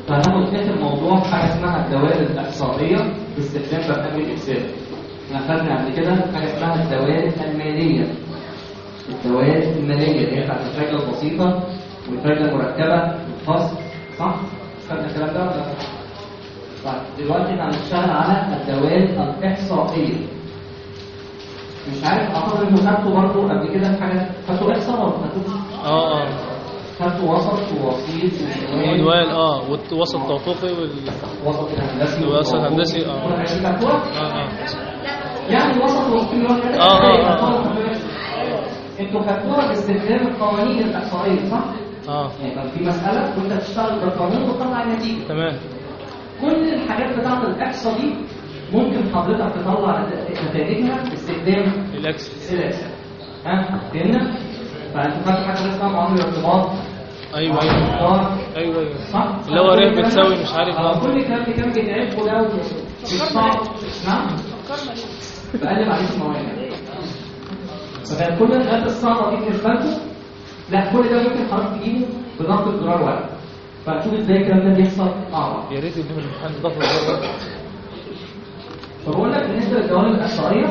فهناخد اخر موضوع في حاجه اسمها الدوائر الاحصائيه باستخدام برنامج اكسل احنا خدنا قبل كده حاجه اسمها الدوائر الماليه الدوائر الماليه اللي هي بتاعت الفايده البسيطه والفايده المركبه والفصل صح؟ خدنا الكلام ده ولا لا؟ طيب دلوقتي احنا هنشتغل على الدوائر الاحصائيه مش عارف اعتقد انتوا خدتوا برضه قبل كده في حاجه خدتوا احصاء ولا ما خدتوش؟ اه اه خدتوا وسط ووسيط وعنوان والوال اه والوسط التوافقي وال وسط الهندسي الوسط الهندسي، اه. كل الحاجات دي خدتوها؟ اه اه يعني الوسط الوسطي اللي هو الحاجات اه، اه، اللي اه. خدتوها. انتوا خدتوها باستخدام القوانين الاحصائيه صح؟ اه يعني كان في مساله وانت تشتغل بالقانون وتطلع النتيجه تمام كل الحاجات بتاعت الاحصاء دي ممكن حضرتك تطلع نتائجها باستخدام الاكس الاكسل ها فهمنا؟ فانت خدت حاجه اسمها معامله الارتباط ايوه ايوه ايوه ايوه ايوه صح؟ اللي هو ريح بتساوي مش عارف اه اه كل الكلام اللي كان بيتعرفه ده مش صعب نعم بقلب عليك المواجع فكان كل الحاجات الصعبه دي بالنسبه لكم لا كل ده ممكن حضرتك تجيبه بضغط زرار واحد فنشوف ازاي الكلام ده بيحصل مع بعض يا ريت يديهم الامتحان ضغط الزر فبقول لك بالنسبه للدوائر الاحصائيه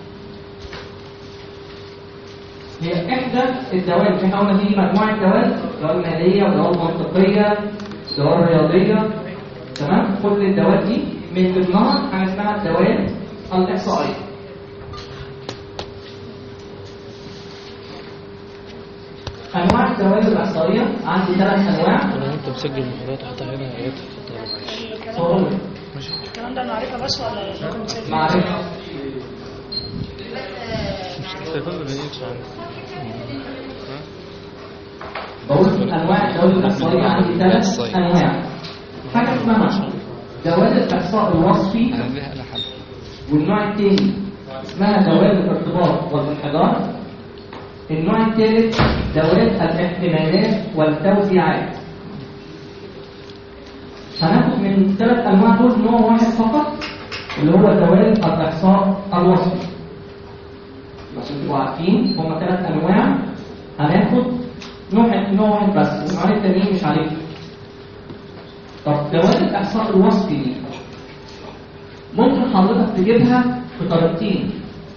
هي احدى الدوائر احنا قلنا في مجموعه دوائر دوائر ماليه ودوائر منطقيه دوائر رياضيه تمام كل الدوائر دي من ضمنها حاجه اسمها الدوائر الاحصائيه انواع الدوائر الاحصائيه عندي ثلاث انواع انا وانت مسجل المحاضرات حاطها هنا يا ريت تحطها معلش صوروا ماشي الكلام ده معرفة بس ولا ممكن تسجل؟ معرفه مش التليفون ما بينش عندي ها؟ بقول انواع الدوائر الاحصائيه عندي ثلاث انواع حاجه اسمها دوائر الاحصاء الوصفي والنوع الثاني اسمها دوائر الارتباط والانحدار النوع الثالث دوائر الاحتمالات والتوزيعات هناخد من الثلاث انواع دول نوع واحد فقط اللي هو دوائر الاحصاء الوصفي عشان تبقوا عارفين هما ثلاث انواع هناخد نوع نوع واحد بس النوعين التانيين مش عليكم طب دوائر الاحصاء الوصفي دي ممكن حضرتك تجيبها بطريقتين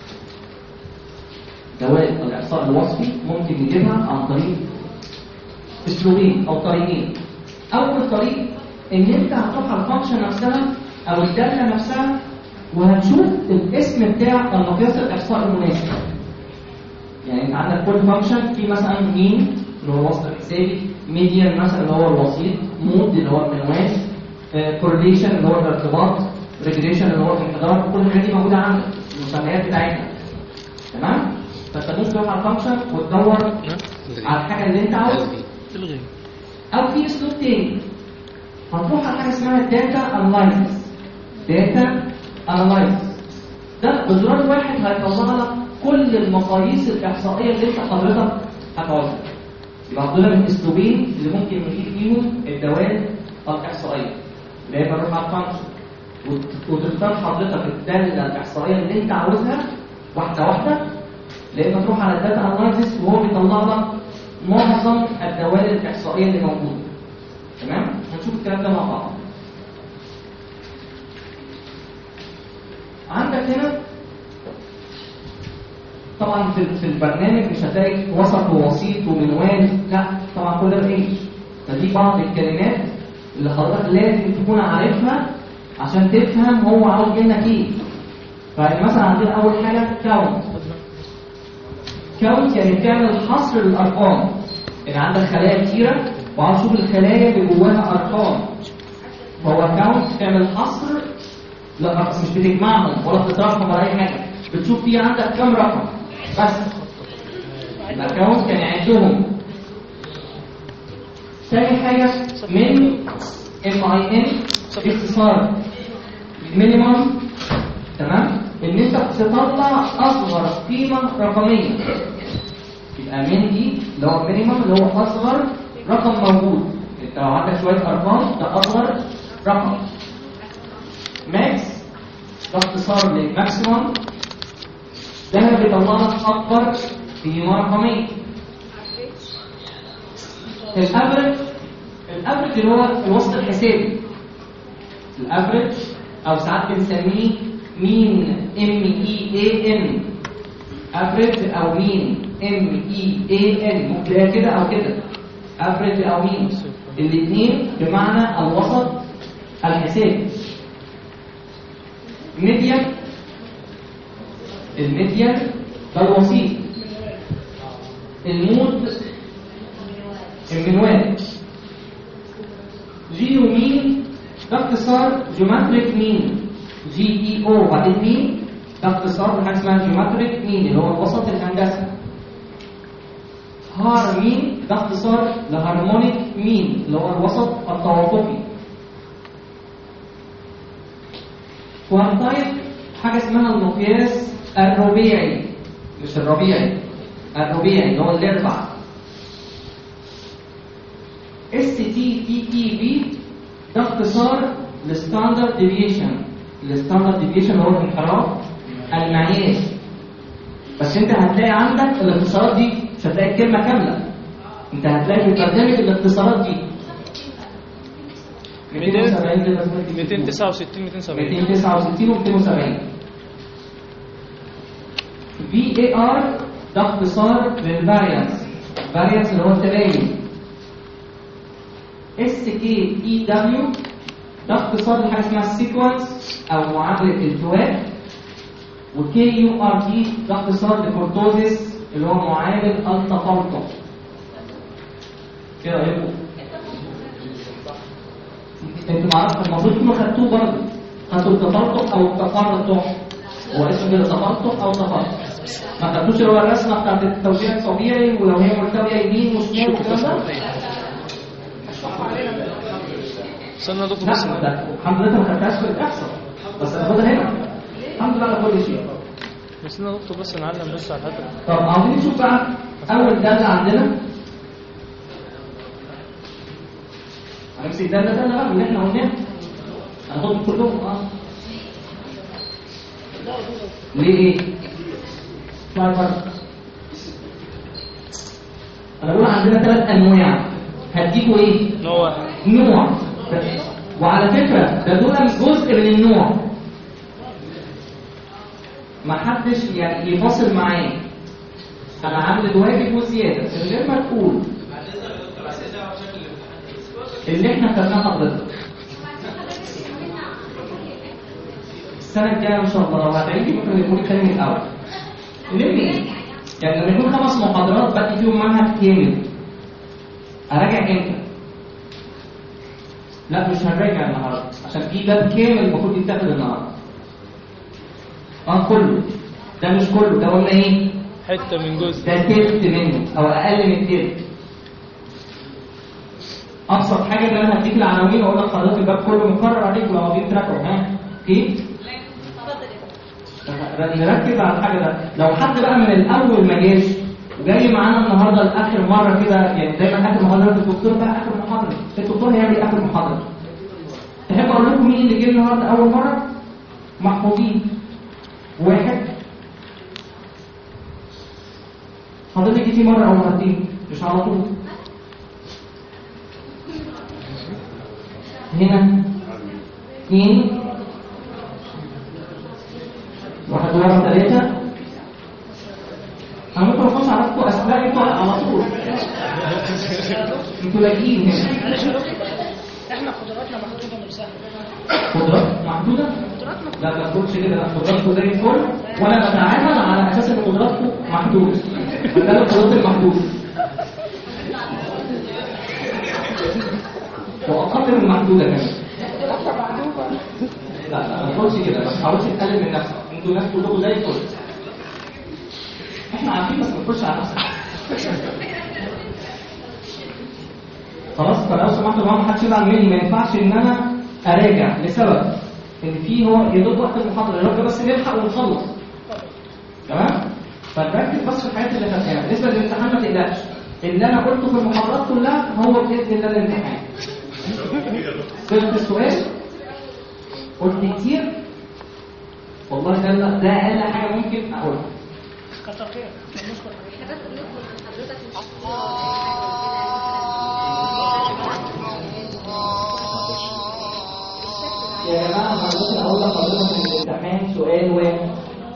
دوائر الاحصاء الوصفي ممكن نجيبها عن طريق اسلوبين او طريقين اول طريق ان انت هتروح على الفانكشن نفسها او الداتا نفسها وهتشوف الاسم بتاع المقياس الاحصاء المناسب يعني انت عندك كل فانكشن في مثلا مين اللي هو الوسط الحسابي ميديان مثلا اللي هو الوسيط مود اللي هو المنوال كورليشن اللي هو الارتباط ريجريشن اللي هو الانحدار كل الحاجات دي موجوده عندك المسميات بتاعتها تمام فانت ممكن تروح على الفانكشن وتدور ها؟ على الحاجه اللي انت عاوزها الغي او في اسلوب تاني هتروح على حاجه اسمها داتا انالايسيس داتا انالايسيس ده بزرار واحد هيطلع لك كل المقاييس الاحصائيه اللي انت حضرتك هتعوزها يبقى دول من الاسلوبين اللي ممكن نجيب فيهم الدوائر الاحصائيه اللي هي بنروح على الفانكشن وت- وتختار حضرتك الداله الاحصائيه اللي انت عاوزها واحده واحده لان تروح على الداتا انالايسيس وهو بيطلع لك معظم الدوائر الاحصائيه اللي موجوده تمام هنشوف الكلام ده مع بعض عندك هنا طبعا في في البرنامج مش هتلاقي وسط ووسيط ومنوال لا طبعا كل ده ايه فدي بعض الكلمات اللي حضرتك لازم تكون عارفها عشان تفهم هو عاوز منك ايه فمثلا عندنا اول حاجه كاونت كاونت يعني بتعمل حصر للارقام يعني عندك خلايا كتيره وعاوز تشوف الخلايا اللي جواها ارقام فهو كاونت تعمل حصر لا مش بتجمعهم ولا بتطرحهم ولا اي حاجه بتشوف في عندك كام رقم بس الاكونت كان يعدهم تاني حاجه من ام اي ان اختصار مينيمم تمام ان انت بتطلع اصغر قيمه رقميه يبقى من دي اللي هو مينيمم اللي هو اصغر رقم موجود انت لو عندك شويه ارقام ده اصغر رقم ماكس ده اختصار للماكسيمم ده بيطلع لك اكبر قيمه رقميه الافرج الافرج الافريج اللي هو الوسط الحسابي الافريج او ساعات بنسميه مين ام اي اي ان افريج او مين ام اي اي ان ممكن تلاقيها كده او كده افريج او مين الاثنين بمعنى الوسط الحسابي ميديان الميديان ده الوسيط المود المنوال جيو مين ده اختصار جيومتريك مين جي اي او بعدين مين ده اختصار لحاجه اسمها جيومتريك مين اللي هو الوسط الهندسي هار مين ده اختصار لهارمونيك مين اللي هو الوسط التوافقي كوانتايب حاجه اسمها المقياس الربيعي مش الربيعي الربيعي اللي هو الاربع اس تي تي تي بي ده اختصار لستاندرد ديفيشن الستاندرد ديفيشن هو الانحراف المعياري بس انت هتلاقي عندك الاختصارات دي مش هتلاقي الكلمه كامله انت هتلاقي في البرنامج الاختصارات دي 270 كده لازم تكتب. 269 270 269 و 270 في اي ار ده اختصار للفاريانس فاريانس اللي هو التباين اس كي اي دبليو ده اختصار لحاجه اسمها السيكونس او معادله التواء وكي يو ار دي ده اختصار لكورتوزيس اللي هو معادل التفلتق ايه رايكم؟ انتوا معرفش المفروض تكونوا خدتوه برضه خدتوا التفلتق او التفرطح هو اسمه كده تفلتق او تفرطح ما خدتوش اللي هو الرسمه بتاعت التوزيع الطبيعي ولو هي ملتويه يمين وشمال والكلام ده استنى يا دكتور لا بس ده الحمد لله انت ما خدتهاش في الاحصاء بس هتاخدها هنا الحمد لله على كل شيء استنى يا دكتور بس نعلم بس على الحته طب عاوزين نشوف بقى اول داله عندنا هنمسك داله داله بقى اللي احنا قلناها هناخدهم كلهم اه ليه ايه؟ طيب بره انا بقول عندنا ثلاث انواع هديكوا ايه؟ اللي هو نوع وعلى فكرة ده دول جزء من النوع ما حدش يعني يفاصل معايا انا عامل الواجب وزيادة من غير ما تقول اللي احنا خدناه حضرتك السنة الجاية ان شاء الله لو هتعيدي ممكن يكون خلي من الاول ليه ايه؟ يعني لما يكون خمس محاضرات بدي فيهم منهج كامل اراجع امتى؟ لا مش هنراجع النهارده عشان في باب كامل المفروض يتاخد النهارده اه كله ده مش كله ده قلنا ايه حته من جزء ده تلت منه او اقل من تلت ابسط حاجه ان انا هديك العناوين واقول لك حضرتك الباب كله مكرر عليك ولو عايزين تراجعوا ها اوكي نركز على الحاجه ده لو حد بقى من الاول ما جاش وجاي معانا النهارده لاخر مره كده يعني دايما اخر محاضره الدكتور بقى اخر محاضره الدكتور هيعمل إيه اخر محاضره تحب اقول لكم مين اللي جه النهارده اول مره محفوظين واحد حضرتك جيتي مره او مرتين مش على طول هنا اثنين واحد ورا ثلاثة أنا ممكن أخش أعرفكم أسماء انتوا على طول انتوا لاقيين هنا احنا قدراتنا محدوده مش سهله قدرات محدودة؟ لا ما تقولش كده لا قدراتكم زي الفل وأنا بتعامل على أساس إن قدراتكم محدودة فده القدرات المحدودة وأقل من المحدودة كمان لا لا ما تقولش كده ما تحاولش تقلل من نفسك انتوا ناس كلكم زي الفل احنا عارفين بس ما تخش على نفسك خلاص فلو سمحتوا بقى ما حدش يزعل مني ما ينفعش ان انا اراجع لسبب ان في هو يا دوب وقت المحاضره يا رب بس نلحق ونخلص تمام فنركز بس في الحاجات اللي خدناها بالنسبه للامتحان ما تقلقش اللي انا قلته في المحاضرات كلها هو باذن الله الامتحان فهمت السؤال قلت كتير والله ده ده اقل حاجه ممكن اقولها كتر خير نشكر حضرتك احنا بس بنطلب من حضرتك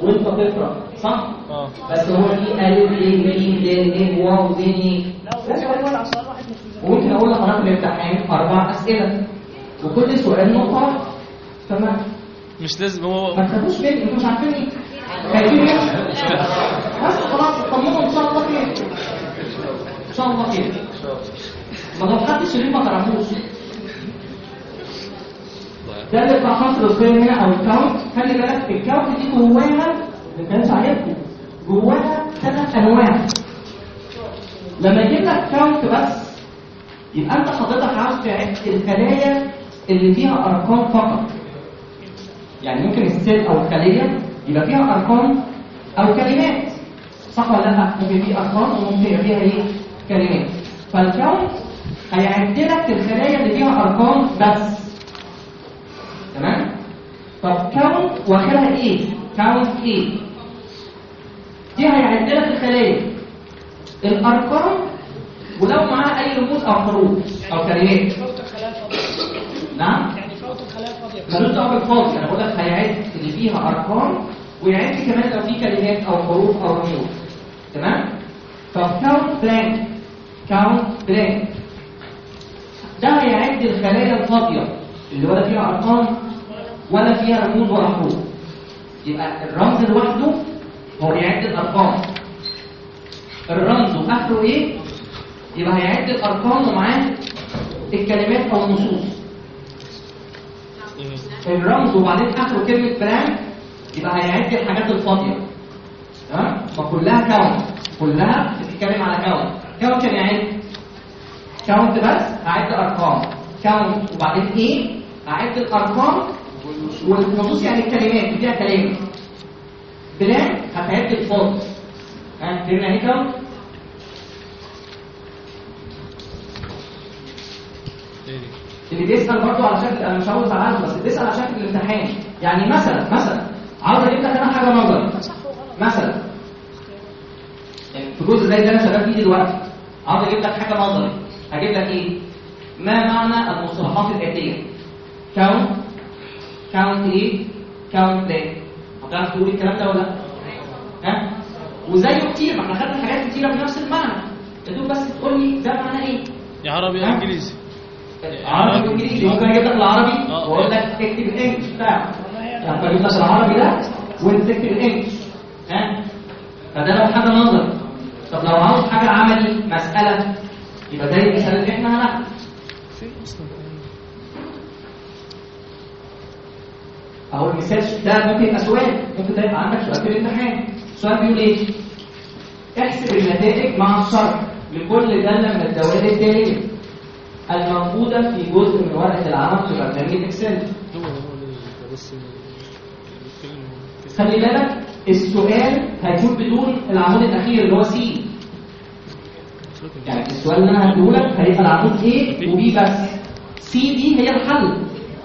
وانت تقرا صح؟ اه بس هو في الف ب ج د ه واو ز ي لا هو سؤال ولا سؤال واحد مش ميزان وممكن اقول لحضرتك في الامتحان اربع اسئله وكل سؤال نقطه واحدة. فما مش لازم هو ما تخافوش مني انتوا مش عارفين ايه خايفين ايه بس خلاص اطمنوا ان شاء الله خير ان شاء الله خير ما لو حد شريف ما تعرفوش ده اللي بتاع حصر القيم هنا او الكاونت خلي بالك الكاونت دي جواها ما كانش عاجبكم جواها ثلاث انواع لما يجيب لك كاونت بس يبقى انت حضرتك عاوز تعد الخلايا اللي فيها ارقام فقط يعني ممكن السيل او الخليه يبقى فيها ارقام او كلمات صح ولا لا ممكن في ارقام وممكن يبقى فيها ايه كلمات فالكاونت هيعد لك الخلايا اللي فيها ارقام بس تمام طب كاونت واخرها ايه كاونت ايه دي هيعد لك الخلايا الارقام ولو معاها اي رموز او حروف او كلمات فوت الخلايا الفاضية نعم يعني فوت الخلايا الفاضية ملوش دعوه بالفاضي انا بقول لك هيعد اللي فيها ارقام ويعد كمان لو في كلمات او حروف او رموز تمام طب كاونت بلانك كاونت بلانك ده هيعد الخلايا الفاضيه اللي ولا فيها ارقام ولا فيها رموز ولا حروف يبقى الرمز لوحده هو بيعد الارقام الرمز واخره ايه يبقى هيعد الارقام ومعاه الكلمات او النصوص ايه الرمز وبعدين اخره كلمه بلانك يبقى هيعد الحاجات الفاضيه تمام فكلها كاونت كلها بتتكلم على كاونت كاونت يعني يعد كاونت بس هعد ارقام كاونت وبعدين ايه هعد الارقام والنصوص يعني الكلمات اللي فيها كلام بلانك هتعد الفاضي ها فهمنا يعني إيه كاونت ايه دي اللي بيسال برضه على شكل انا مش عاوز ازعله بس بيسال على شكل الامتحان يعني مثلا مثلا عاوز اجيب لك انا حاجه نظري صح وغلط مثلا يعني في جزء زي اللي انا شغال فيه دلوقتي عاوز اجيب لك حاجه نظري هجيب لك ايه ما معنى المصطلحات الاتيه كاونت كاونت ايه كاونت بلاك هتعرف تقول الكلام ده ولا لا ها وزيه كتير ما احنا خدنا حاجات كتيره بنفس المعنى يا دوب بس تقول لي ده معناه ايه يا عربي يا ها؟ انجليزي عربي وانجليزي ممكن اجيب لك العربي آه. واقول لك اكتب الانجلش بتاعه يعني اجيب لك العربي ده وانت تكتب الانجلش ها فده لو حاجه نظري طب لو عاوز حاجه عملي مساله يبقى زي المثال اللي احنا هناخده فين اصلا اهو المثال ده ممكن يبقى سؤال ممكن ده يبقى عندك سؤال في الامتحان السؤال بيقول ايه احسب النتائج مع الشرح لكل داله من الدوائر التاليه الموجوده في جزء من ورقه العمل في برنامج الاكسل هو هو اللي بس بيتكلم كده. خلي بالك السؤال هيكون بدون العمود الاخير اللي هو سي يعني السؤال اللي انا هديه لك هيبقى العمود A وبي بس سي دي هي الحل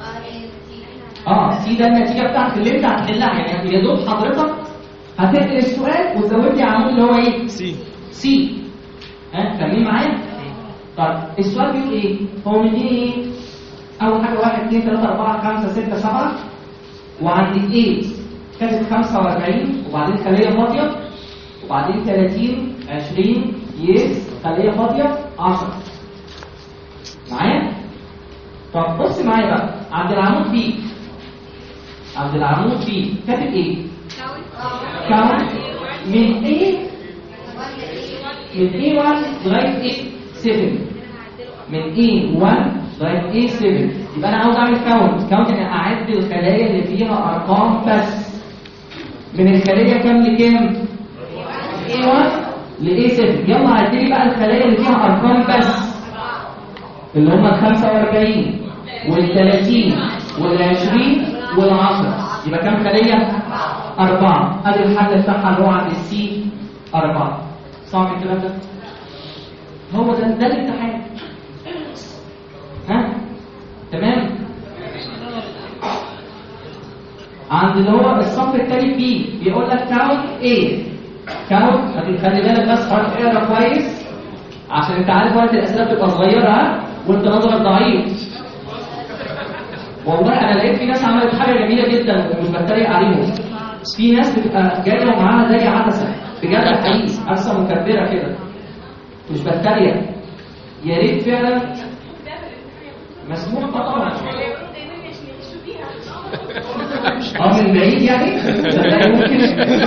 اه سي ده النتيجه بتاعت اللي انت هتحلها يعني يا دوب حضرتك هتقرا السؤال وتزود لي عمود اللي هو ايه سي سي ها فاهمين معايا طيب السؤال بيقول ايه هو مديني ايه اول حاجه 1 2 3 4 5 6 7 وعند الايه كانت 45 وبعدين خليه فاضيه وبعدين 30 20 يس خليه فاضيه 10 معايا طب بص معايا بقى عند العمود بي عند العمود بي كاتب ايه كاونت من ايه من A1 لغايه A7 من A1 لغايه A7 يبقى انا عاوز اعمل كاونت كاونت يعني اعد الخلايا اللي فيها ارقام بس من الخليه كام لكام A1 ل A7 يلا عد لي بقى الخلايا اللي فيها ارقام بس اللي هم ال 45 وال 30 وال 20 وال 10 يبقى كام خليه؟ أربعة أدي الحل بتاعها اللي هو عند السي أربعة صعب الكلام ده؟ هو ده ده الامتحان ها؟ تمام؟ عند اللي هو الصف الثاني بي بيقول لك كاونت ايه كاونت خلي بالك بس حرف اقرا كويس عشان انت عارف وقت الاسئله بتبقى صغيره ها وانت نظرك ضعيف والله انا لقيت في ناس عملت حاجه جميله جدا ومش بتريق عليهم في ناس بتبقى جايه ومعاها زي عدسه بجد حقيقي عدسه مكبره كده مش بتريق يا ريت فعلا مسموح طبعا اه من بعيد يعني صدقني ممكن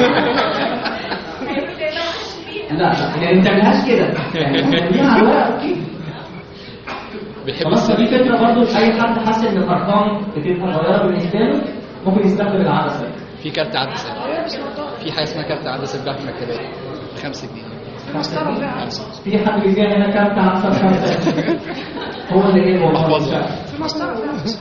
لا لا يعني ما تعملهاش كده يعني خليها على الورق اوكي بيحب خلاص فدي السرير فكره برضه اي حد حاسس ان الارقام بتبقى صغيره بالنسبه له ممكن يستخدم العدسه في كارت عدسه في حاجه اسمها كارت عدسه بتاع في المكتبات 5 جنيه مسطرة فيها عدسة في حد بيبيع هنا كارت عدسه بخمسه هو اللي جاي والله مش أحفظها. عارف. في مسطرة فيها عدسة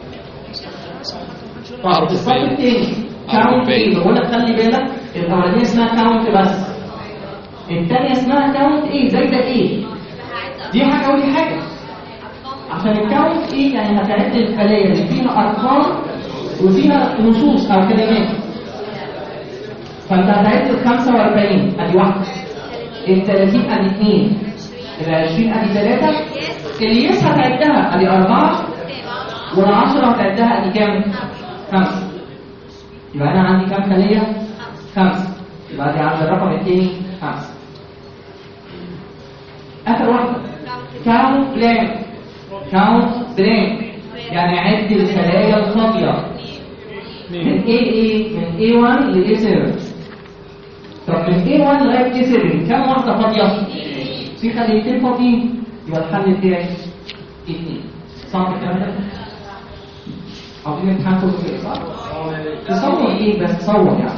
طب الصف التاني كاونت ايه بقول لك خلي بالك الاولانيه اسمها كاونت بس الثانيه اسمها كاونت ايه زي ده ايه دي حاجه ودي حاجه عشان الكاونت ايه يعني هتعد الخلايا اللي فيها ارقام وفيها نصوص او كلمات فانت هتعد ال 45 ادي واحده ال 30 ادي اثنين ال 20 ادي ثلاثه الياس هتعدها ادي اربعه والعشرة هتعدها ادي كام؟ خمسة يبقى انا عندي كام خلية؟ خمسة يبقى دي عند الرقم الثاني خمسة آخر واحدة كاونت بلانك كاونت بلانك يعني عد الخلايا الفاضية من AA من A1 ل A7 طب من A1 لغاية A7 كم واحدة فاضية؟ في خليتين فاضيين يبقى الحل بتاعي اتنين صح الكلام ده؟ عاوزين امتحان كله كده صح؟ تصور ايه بس تصور يعني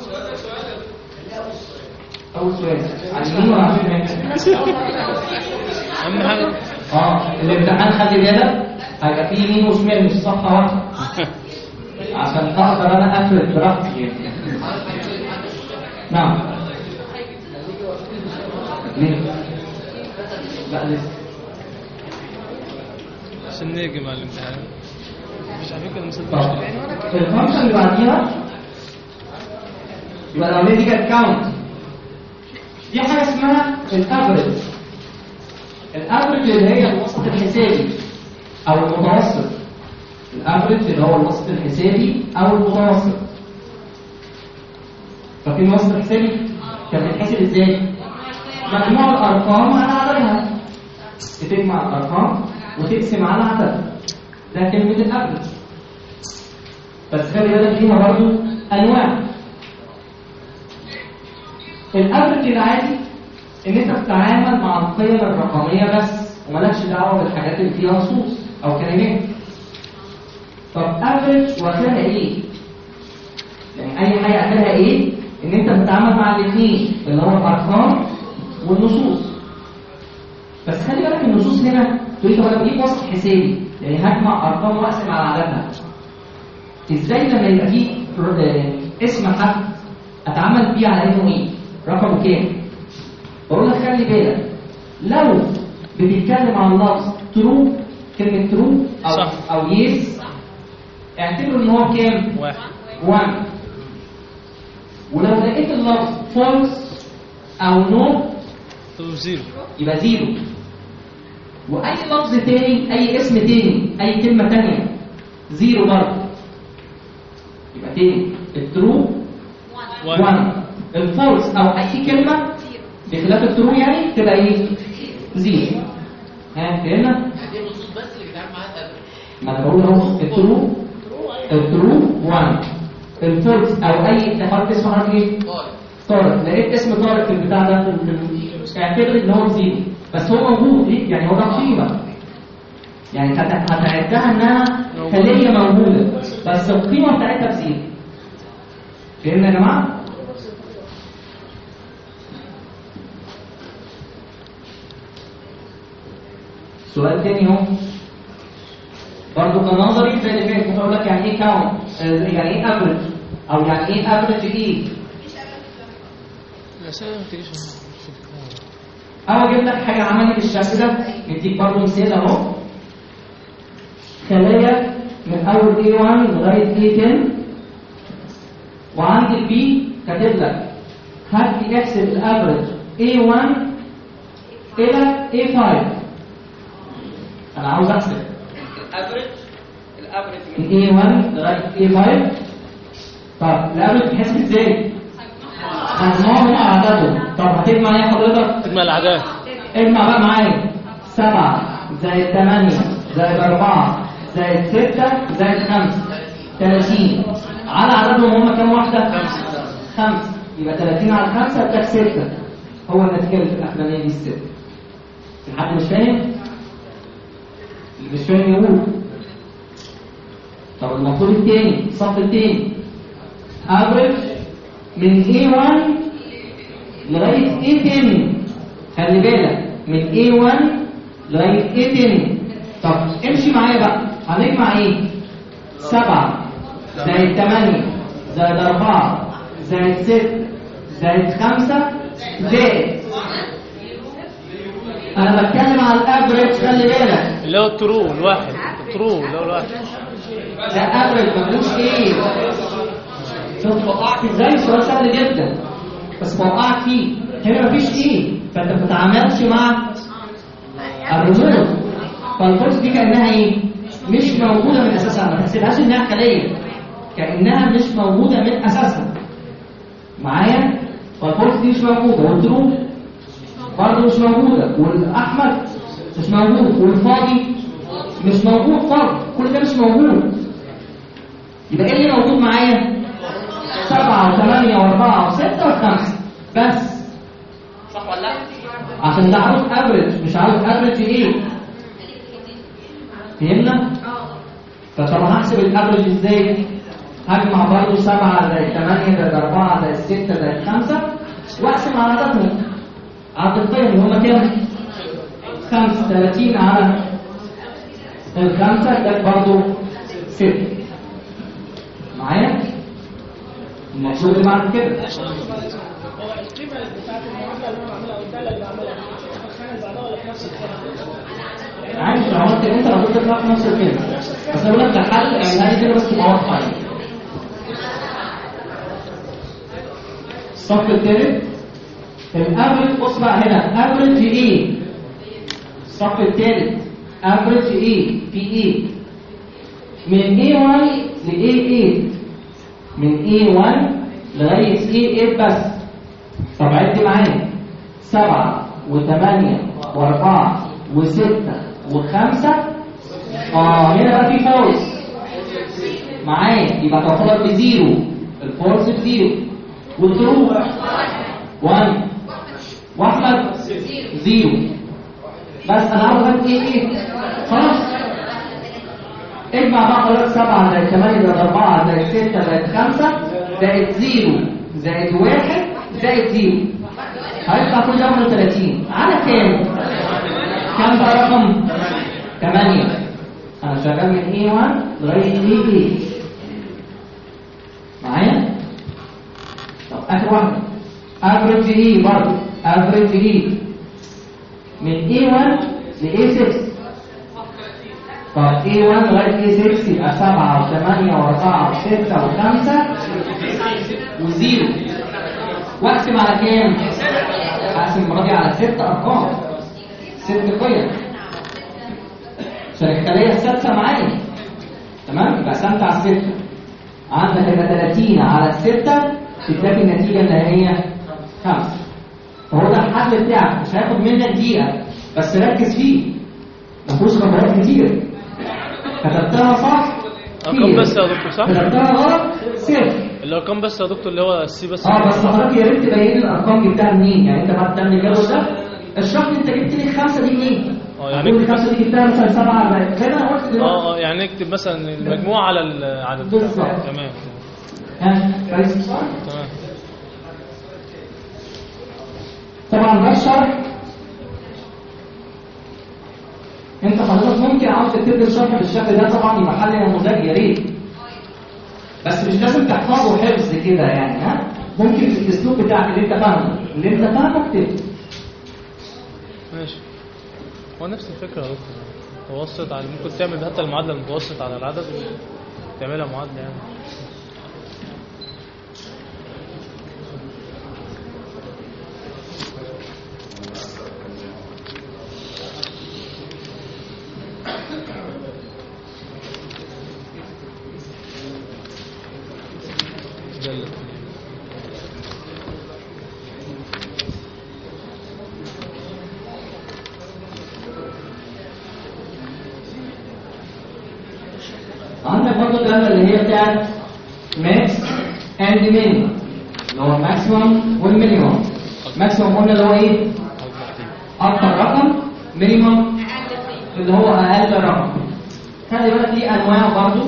أول سؤال على اليمين ولا على الشمال؟ اهم حاجه اه الامتحان خلي بالك هيبقى فيه يمين وشمال مش صفحة واحدة عشان اقدر انا افرد براحتي يعني. نعم ليه؟ لا لسه عشان نيجي مع الامتحان مش على فكره مثلا طب الفانكشن اللي بعديها يبقى الاولانيه دي كانت كاونت دي حاجه اسمها الافرج الافرج اللي هي الوسط الحسابي او المتوسط الافرج اللي هو الوسط الحسابي او المتوسط فاكرين الوسط الحسابي كان بيتحسب ازاي مجموع الارقام على عددها بتجمع الارقام وتقسم على عددها ده كلمه الافرج بس خلي بالك فيها برضه انواع الافرج العادي ان انت بتتعامل مع القيم الرقميه بس ومالكش دعوه بالحاجات اللي فيها نصوص او كلمات طب افرج واخرها ايه يعني اي حاجه اخرها ايه ان انت بتتعامل مع الاثنين اللي هو الارقام والنصوص بس خلي بالك النصوص هنا تقول طب انا بجيب وسط حسابي يعني هجمع ارقام واقسم على عددها ازاي لما يبقى فيه آه، اسم حد اتعامل بيه على انه ايه رقمه كام بقول لك خلي بالك لو بتتكلم عن لفظ ترو كلمه ترو او صح. او يس اعتبر ان هو كام واحد 1 ولو لقيت اللفظ فولس او نو طب زيرو يبقى زيرو واي لفظ تاني اي اسم تاني اي كلمه تانية زيرو برضه يبقى تاني الترو 1 الفولس او اي كلمه بخلاف الترو يعني تبقى ايه زيرو ها فهمنا دي النصوص بس اللي بيتعامل معاها الأدب ما انا بقول اهو الترو الترو 1 الفولس او اي تحط اسم حرف ايه طارق طارق لقيت اسم طارق في البتاع ده في في- اعتبر ان هو زيرو بس هو موجود ليه؟ يعني هو ده قيمه يعني هت- هتعدها انها خليه موجوده بس القيمه بتاعتها بزيرو فهمنا يا جماعه؟ سؤال تاني اهو برضه كنظري زي اللي فات كنت اقول لك يعني ايه كاونت يعني ايه افريج او يعني ايه افريج ايه الاسئله ما بتجيش انا اجيب لك حاجه عملي بالشكل ده نديك برضه مثال اهو خلايا من اول A1 لغايه A10 وعند البي كاتب لك هات لي احسب الافرج A1 الى A5 انا عاوز احسب الافرج الافرج من A1 لغايه A5 طب الافرج بتحسب ازاي؟ مجموعهم على عددهم طب هتجمع ايه حضرتك؟ تجمع الاعداد اجمع بقى معايا سبعة زائد ثمانية زائد أربعة زائد ستة زائد خمسة تلاتين على عددهم هم كام واحدة؟ خمسة خمسة يبقى تلاتين على خمسة بتاعت ستة هو النتيجة اللي في الأخرانية دي الستة في حد مش فاهم؟ اللي مش فاهم يقول طب المفروض التاني الصف التاني افريج من A1 لغاية A10 خلي بالك من A1 لغاية A10 طب امشي معايا بقى هنجمع ايه؟ سبعة زائد ثمانية زائد أربعة زائد ستة زائد خمسة زائد أنا بتكلم على الأفريج خلي بالك اللي هو الترو الواحد الترو اللي هو الواحد ده افريج مفيهوش ايه شوف وقعت ازاي سؤال سهل جدا بس وقعت فيه هنا مفيش ايه فانت ما بتتعاملش مع الرموز فالفرص دي كانها ايه مش موجوده من اساسها ما تحسبهاش انها خليه كانها مش موجوده من اساسها معايا فالفرص دي مش موجوده والدروب برضه مش موجوده والاحمر مش موجود والفاضي مش موجود فاضي كل ده مش موجود يبقى ايه اللي موجود معايا سبعة وثمانية وأربعة وستة وخمسة بس صح ولا لا؟ عشان ده عاوز افريج مش عاوز افريج ايه فهمنا؟ فطب هحسب الافريج ازاي؟ هجمع برضه سبعة زائد ثمانية زائد أربعة زائد ستة زائد خمسة وأقسم على عددهم عدد القيم اللي هما كام؟ خمسة 30 على الخمسة ده برضه ستة معايا؟ المفروض اللي بعد كده هو القيمه بتاعت المعادله اللي انا بعملها او الداله اللي بعملها بتتخانق بعدها ولا في نفس الكلام؟ عارف لو عملت انت لو كنت تطلع في نفس الكلمه بس اقول لك كحل يعني هذه كده بس تبقى واضحه يعني الصف الثالث الافرج بص بقى هنا افرج ايه الصف الثالث افرج ايه في ايه من A1 ل A8 من A1 لغاية A8 بس طب عد معايا سبعة وثمانية وأربعة وستة وخمسة اه هنا بقى في فورس معايا يبقى تعتبر بزيرو الفورس بزيرو والترو 1 واحمد زيرو بس انا عاوز اجيب ايه ايه خلاص اجمع بقى حضرتك 7 زائد 8 زائد 4 زائد 6 زائد 5 زائد 0 زائد 1 زائد 0 هيطلع كل ده 31 على كام؟ كام بقى رقم؟ 8 انا شغال من A1 لغايه A8 معايا؟ طب اخر واحده افريج اي برضه افريج اي من A1 ل A6 طب A1 لغاية A6 يبقى 7 و8 و4 و6 و5 و0 واقسم على كام؟ اقسم المرة دي على 6 ارقام 6 قيم عشان الخلية السادسة معايا تمام؟ يبقى قسمت على 6 عندك يبقى 30 على 6 تديك النتيجة اللي هي 5 فهو ده الحل بتاعك مش هياخد منك دقيقة بس ركز فيه ما فيهوش خبرات كتير كتبتها صح ارقام خير. بس يا دكتور صح؟ كتبتها غلط صفر الارقام بس يا دكتور اللي هو السي بس اه بس حضرتك يا ريت تبين لي الارقام جبتها منين يعني انت بعد تعمل الجدول ده اشرح لي انت جبت لي الخمسه دي منين اه يعني هتقول لي الخمسه دي جبتها مثلا سبعه أربعة. زي ما انا قلت دلوقتي اه اه يعني نكتب مثلا المجموع على ال- على البتاع. بالظبط. تمام ها كويس تمام طبعا ده الشرح انت حضرتك ممكن عاوز تكتب لي الشرح بالشكل ده طبعا يبقى حل نموذجي يا ريت بس مش لازم تحفظه حفظ كده يعني ها ممكن الاسلوب بتاعك اللي انت فاهمه اللي انت فاهمه اكتبه ماشي هو نفس الفكرة يا دكتور متوسط على ممكن تعمل حتى المعادلة المتوسط على العدد تعملها معادلة يعني دالة عندك برضه الداله اللي هي بتاعت ماكس اند مينيمم اللي هو الماكسيمم والمينيمم ماكسيمم قلنا اللي هو ايه؟ اكتر رقم مينيمم اللي هو اقل رقم خلي بالك ليه انواع برضه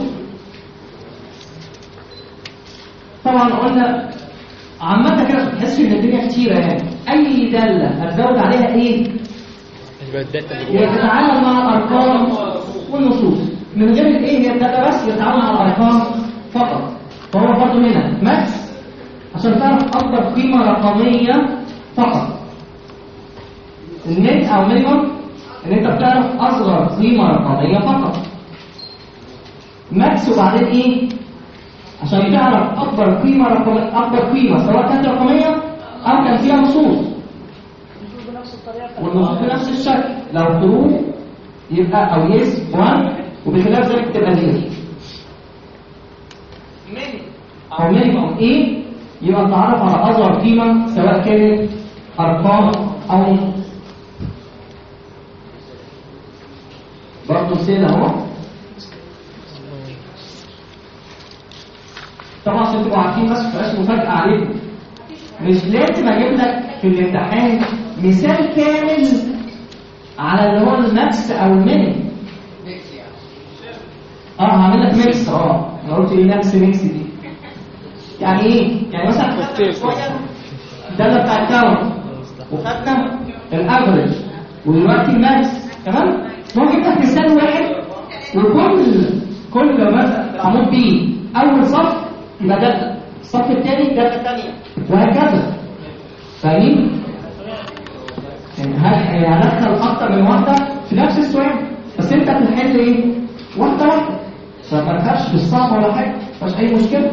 طبعا قلنا عامة كده بتحس ان الدنيا كتيرة يعني اي دالة هتزود عليها ايه؟ يبقى الداتا اللي هي جوه تتعامل مع الارقام والنصوص من غير الايه هي الداتا بس يتعامل مع الارقام فقط فهو برضه هنا ماكس عشان تعرف اكبر قيمه رقميه فقط النت او مينيمم ان انت بتعرف اصغر قيمه رقميه فقط ماكس وبعدين ايه عشان تعرف اكبر قيمه رقميه اكبر قيمه سواء كانت رقميه او كان فيها نصوص المفروض بنفس الطريقه بتاعت والنصوص بنفس الشكل لو ترو يبقى او يس 1 وبخلاف ذلك تبقى زيرو او مينيمم ايه يبقى تعرف على اصغر قيمه سواء كانت ارقام او نصوص برضه مثال اهو طبعا عشان تبقوا عارفين بس متبقاش مفاجاه عليكم مش لازم اجيب لك في الامتحان مثال كامل على اللي هو الماكس او المينيمم اه هعمل لك ميكس اه انا قلت ايه ماكس ميكس دي يعني ايه يعني مثلا خدنا شويه الداله بتاع الكاونت وخدنا الافريج ودلوقتي الماكس تمام هو جبت لك مثال واحد وكل كل مثلا عمود بيه اول صف يبقى داتا الصف الثاني داتا ثانيه وهكذا فاهمين؟ يعني هل- هندخل اكتر من واحده في نفس السؤال بس انت هتحل ايه؟ واحده واحده فما تخافش مش صعب ولا حاجه مفيش اي مشكله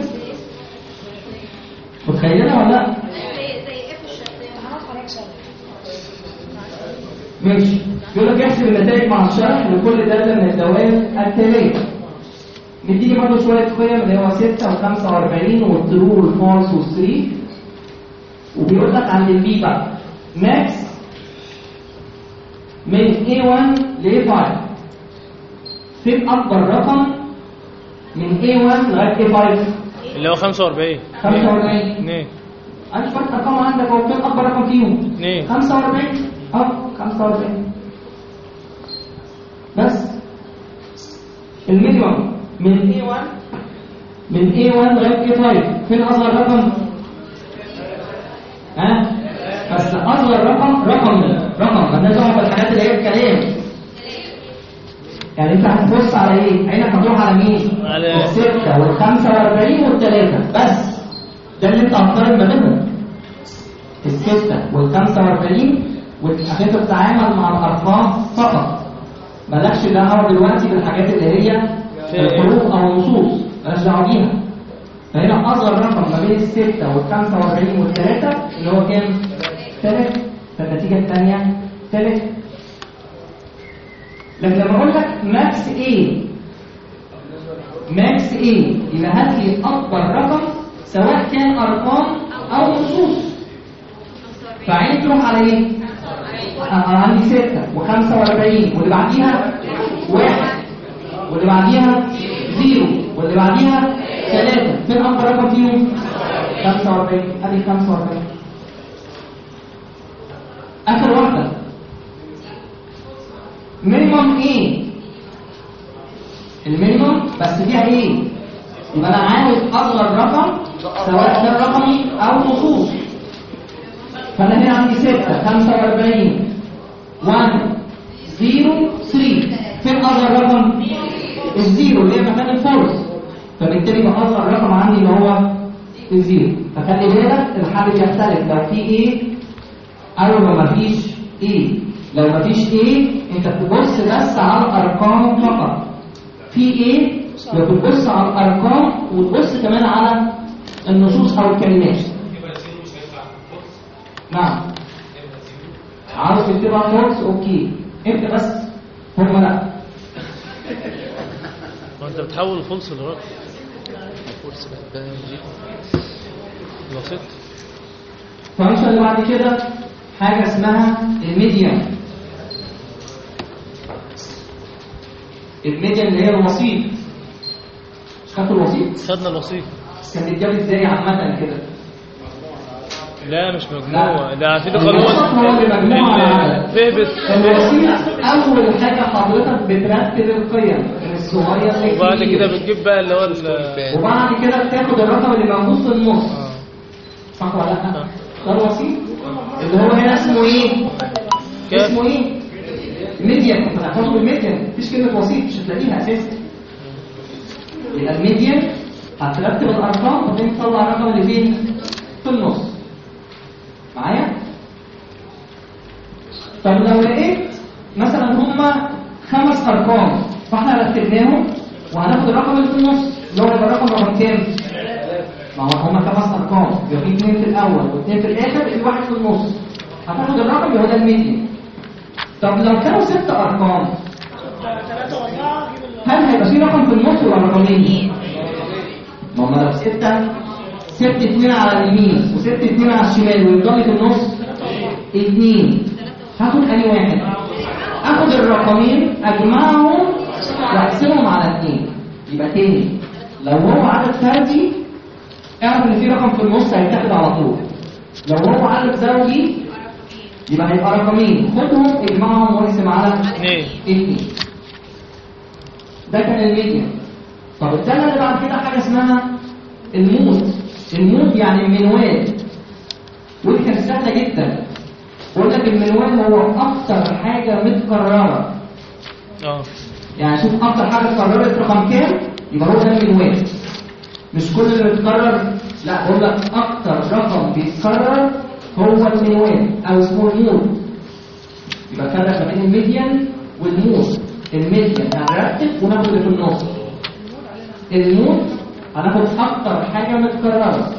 متخيلها ولا لا؟ امتحانات حضرتك سنه ماشي يقول لك احسب النتائج مع الشرح لكل داله من الدوائر التاليه نديني برضه شويه قيم اللي هو 6 و45 والترو والفالس والثري وبيقول لك عند البي بقى ماكس من A1 ل A5 فين اكبر رقم من A1 لغايه A5 اللي هو 45 45 2 عندك شويه ارقام عندك اهو فين اكبر رقم فيهم اتنين. 45 اه 45 بس المينيمم من A1 من A1 لغايه A5 فين اصغر رقم ها بس اصغر رقم رقم رقم مالناش دعوه بالحاجات اللي هي الكلام يعني انت هتبص على ايه عينك هتروح على مين على- الستة والخمسة والأربعين والثلاثة بس ده اللي انت هتقارن ما بينهم الستة والخمسة والأربعين عشان انت بتتعامل مع الأرقام فقط مالكش دعوة دلوقتي بالحاجات اللي هي الحروف أو النصوص مالكش دعوة بيها فهنا أصغر رقم ما بين الستة والخمسة والأربعين والثلاثة اللي هو كام؟ ثلاثة فالنتيجة الثانية ثلاثة لكن لما أقول لك ماكس إيه ماكس ايه يبقى هات لي اكبر رقم سواء كان ارقام او نصوص فعين تروح على ايه انا عندي 6 و45 واللي بعديها واحد واللي بعديها زيرو واللي بعديها ثلاثة فين اكبر رقم فيهم 45 ادي 45 اخر واحدة مينيمم ايه المينيمم بس فيها ايه يبقى انا عاوز اصغر رقم سواء كان رقمي او نصوص فانا هنا عندي 6 45 1 0 3 فين اصغر رقم الزيرو اللي هي مكان الفورس فبالتالي يبقى اصغر رقم عندي اللي هو الزيرو فخلي بالك الحل بيختلف لو في ايه او لو مفيش ايه لو مفيش ايه انت بتبص بس على الارقام فقط في ايه لو بتبص على الارقام وتبص كمان على النصوص او الكلمات نعم عاوز تكتبها فورس اوكي انت بس هم لا هو انت بتحول الفلس لرقم كورس بحبها دي الوسيط الفانكشن اللي بعد كده حاجه اسمها الميديان الميديان اللي هي الوسيط مش خدتوا الوسيط خدنا الوسيط كان بيتجاب ازاي عامه كده لا مش مجموع ده في ده قانون الوسط هو اللي مجموع ال- فهبت الوسيط اول حاجه حضرتك بترتب القيم من الصغير للكبير وبعد كده بتجيب بقى اللي هو ال- وبعد كده بتاخد الرقم اللي موجود في النص آه. صح ولا لا ده الوسيط اللي هو هنا اسمه ايه كام؟ اسمه ايه ميديان انت هتاخد الميديان مفيش كلمه وسيط مش هتلاقيها اساسا يبقى الميديان هترتب الارقام وبعدين تطلع الرقم اللي فين في النص معايا طب لو لقيت مثلا هما خمس ارقام فاحنا رتبناهم وهناخد الرقم اللي في النص اللي هو يبقى الرقم رقم كام ما هو هما خمس ارقام يبقى في اثنين في الاول واثنين في الاخر في واحد في النص هتاخد الرقم اللي هو ده الميديان طب لو كانوا ست ارقام ثلاثة وأربعة جيب ال- هل هيبقى في رقم في النص ولا رقمين؟ ما هم لو ستة ست اتنين على اليمين وست اتنين على الشمال ويفضل في النص اتنين هاخد انهي واحد؟ اخد الرقمين اجمعهم واقسمهم على اتنين يبقى تاني لو هو عدد فردي اعرف ان في رقم في النص هيتاخد على طول لو هو عدد زوجي يبقى هيبقى رقمين خدهم اجمعهم واقسم على اثنين اتنين ده كان الميديا طب الدالة اللي بعد كده حاجة اسمها المود المود يعني المنوال ودي كانت سهلة جدا بقول لك المنوال هو أكتر حاجة متكررة اه يعني شوف أكتر حاجة اتكررت رقم كام يبقى هو ده المنوال مش كل اللي بيتكرر لا بقول لك أكتر رقم بيتكرر هو المنوال أو اسمه المود يبقى فرق ما بين الميديان والمود الميديان هنرتب وناخد اللي في النص المود هناخد اكتر حاجه متكرره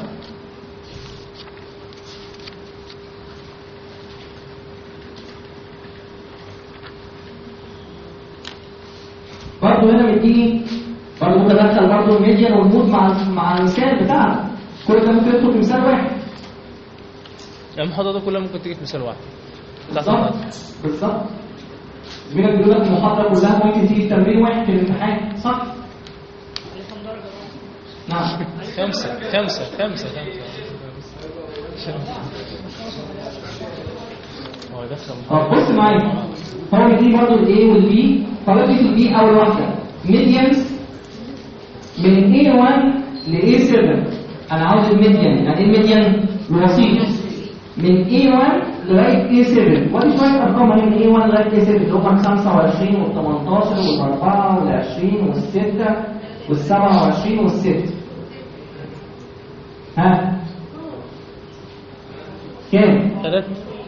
برضه هنا مديني برضه ممكن ادخل برضه الميديان والمود مع مع المثال بتاعنا كل ده ممكن يدخل في مثال واحد يعني المحاضرة دي كلها ممكن تيجي في مثال واحد بتاعت بالظبط النهارده. بالظبط زميلك بيقول لك المحاضره كلها ممكن تيجي تمرين واحد في الامتحان صح؟ نعم خمسة خمسة خمسة خمسة هو يدخل طب بص معايا هو دي برضه الاي والبي فبدي في البي اول واحده ميديانز من A1 ل A7 انا عاوز الميديان يعني ايه الميديان الوسيط من A1 لغايه A7 ودي شويه ارقام اهي من A1 لغايه A7 اللي هم ال 25 وال 18 وال 4 وال 20 وال 6 وال 27 وال 6 ها كام؟ ثلاثة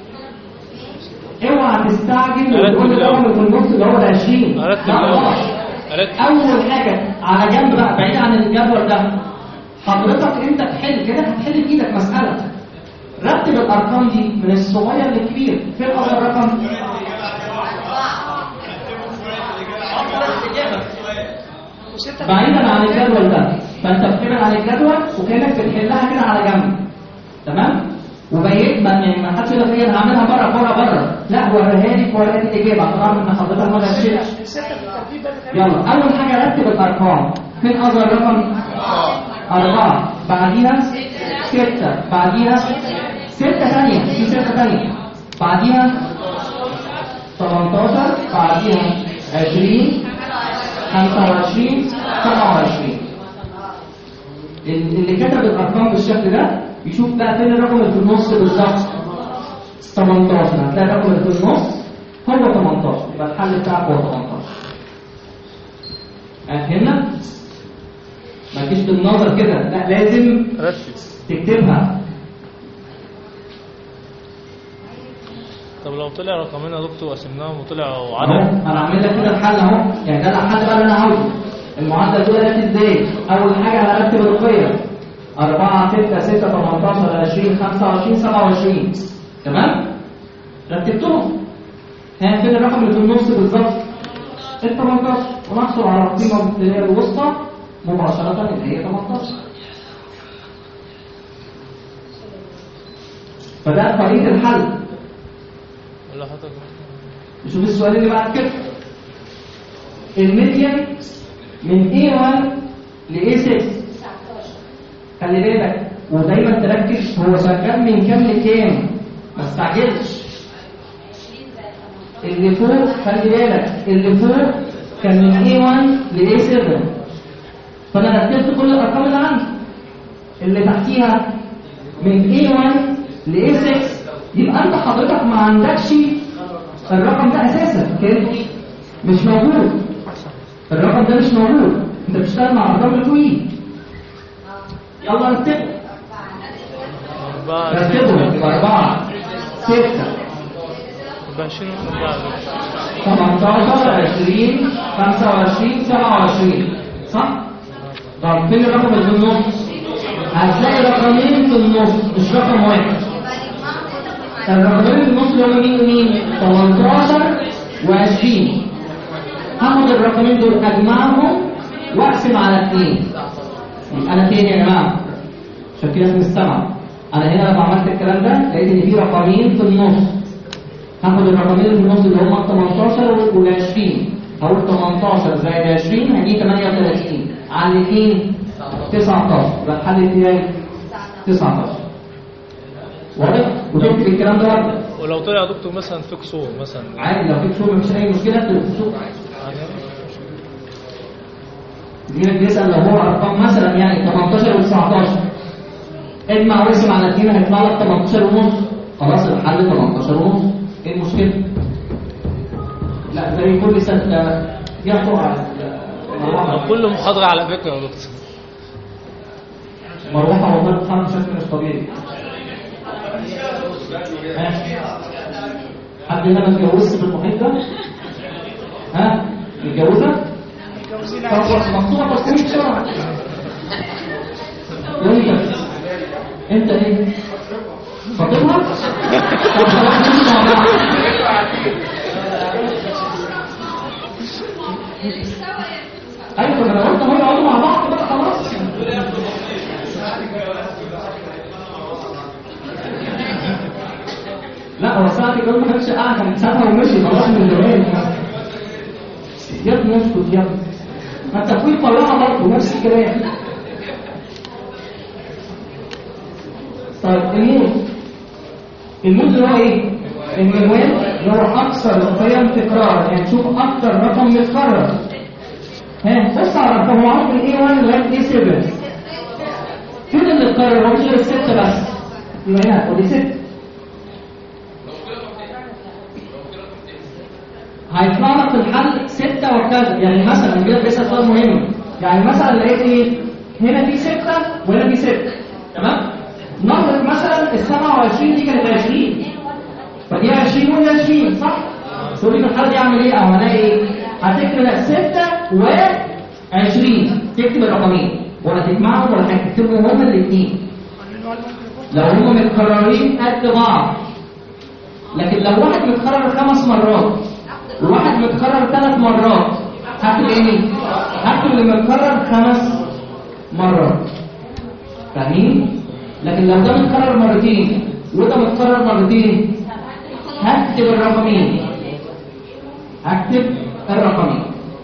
اوعى تستعجل أرتب وتقول لي الأول. الرقم اللي في النص اللي هو ال 20 أرتب لا الأول غلط. أرتب اول حاجه على جنب بقى بعيد عن الجدول ده حضرتك انت تحل كده هتحل بايدك مساله رتب الارقام دي من الصغير للكبير فين اصغر رقم بعيدا عن الجدول ده فانت بتبعد عن الجدول وكانك بتحلها كده على جنب تمام وبيت ما يعني ما حدش يقول لك ايه انا هعملها بره بره بره لا وريها لي في ورقه الاجابه عشان اعرف ان حضرتك ما غشيتش الستة بالترتيب بقى بتعمل يلا أول حاجة رتب الأرقام فين أصغر رقم؟ أربعة بعديها ستة بعديها ستة ثانية في ستة ثانية بعديها 18 بعديها 20 25 27 اللي كتب الأرقام بالشكل ده يشوف بقى فين الرقم اللي في النص بالظبط 18 هتلاقي الرقم اللي في النص هو 18 يبقى الحل بتاعك هو 18 فهمنا؟ ما تجيش بالنظر كده لا لازم ركز تكتبها طب لو طلع رقمين يا دكتور وقسمناهم وطلعوا اهو عدد انا عامل لك كده الحل اهو يعني ده الحل بقى اللي انا عاوزه المعدل دول قالت ازاي اول حاجه هرتب القيم 4 6 6 18 20 25 27 تمام رتبتهم ها فين الرقم اللي في النص بالظبط ال 18 ونحصل على القيمه اللي هي الوسطى مباشره اللي هي 18 فده طريقه الحل ولا حضرتك نشوف السؤال اللي بعد كده الميديان من A1 ل A6 خلي بالك ودايما تركز هو شغال من كام لكام ما تستعجلش اللي فوق خلي بالك اللي فوق كان من A1 ل A7 فانا رتبت كل الارقام اللي عندي اللي تحتيها من A1 ل A6 يبقى انت حضرتك ما عندكش الرقم ده اساسا كان مش موجود الرقم ده مش موجود انت بتشتغل مع ارقام الكويت يلا رتبه أربعة رتبه أربعة ستة يبقى 20 أربعة 18 20 25 27 صح؟ طب فين الرقم اللي في النص؟ هتلاقي رقمين في النص مش رقم واحد الرقمين اللي في النص اللي هم مين ومين؟ 18 و20 هاخد الرقمين دول اجمعهم واقسم على اثنين انا تاني يا جماعه عشان في ناس مش سامعه انا هنا لما عملت الكلام ده لقيت ان في رقمين في النص هاخد الرقمين اللي في النص اللي هم 18 وال 20 هقول 18 زائد 20 هجيب 38 على الاثنين 19 يبقى الحل بتاعي 19 واضح؟ وتكتب الكلام ده برضه ولو طلع يا دكتور مثلا في كسور مثلا عادي لو في كسور مفيش اي مشكله اكتب الكسور يعني دي بيسال لو هو ارقام مثلا يعني 18 و19 اجمع واسم على الاثنين هيطلع لك 18 ونص خلاص الحل 18 ونص ايه المشكله؟ لا زي كل سنه يقطع على المروحه كل محاضرة على فكرة يا دكتور مروحه والله بتتحرك بشكل مش طبيعي ها؟ حد هنا ما اتجوزش في المحيط ده؟ ها؟ متجوزه؟ طب مقطوعه تصوير بسرعه وانت انت ايه؟ خطيبها؟ طب خلاص نمشي مع بعض. ايوه طب انا قلت هم يقعدوا مع بعض بقى خلاص لا هو ساعة الجواز ما كانش قاعد كان سابها ومشي خلاص من زمان يا ابني اسكت يا ابني ما التفويض طلعها برضه نفس الكلام طيب المود المود اللي هو ايه؟ المنوال اللي هو اكثر القيم تكرارا يعني شوف اكثر رقم متكرر ها بص على الرقم هو عارف الاي 1 لغايه اي 7 فين اللي اتكرر هو مش غير السته بس يبقى هنا ودي سته هيطلع لك في الحل ستة وكذا يعني مثلا كده بيسأل سؤال مهم يعني مثلا لقيت ايه هنا في ستة وهنا في ستة تمام نفرض مثلا ال 27 دي كانت 20 فدي 20 ودي 20 صح تقول لي في الحاله دي اعمل ايه او هلاقي ايه هتكتب 6 و 20 تكتب الرقمين ولا تجمعهم ولا هتكتبهم هما الاثنين لو هما متكررين قد بعض لكن لو واحد متكرر خمس مرات وواحد متكرر ثلاث مرات هكتب ايه؟ هكتب اللي متكرر خمس مرات فاهمين؟ لكن لو ده متكرر مرتين وده متكرر مرتين هكتب الرقمين هكتب الرقمين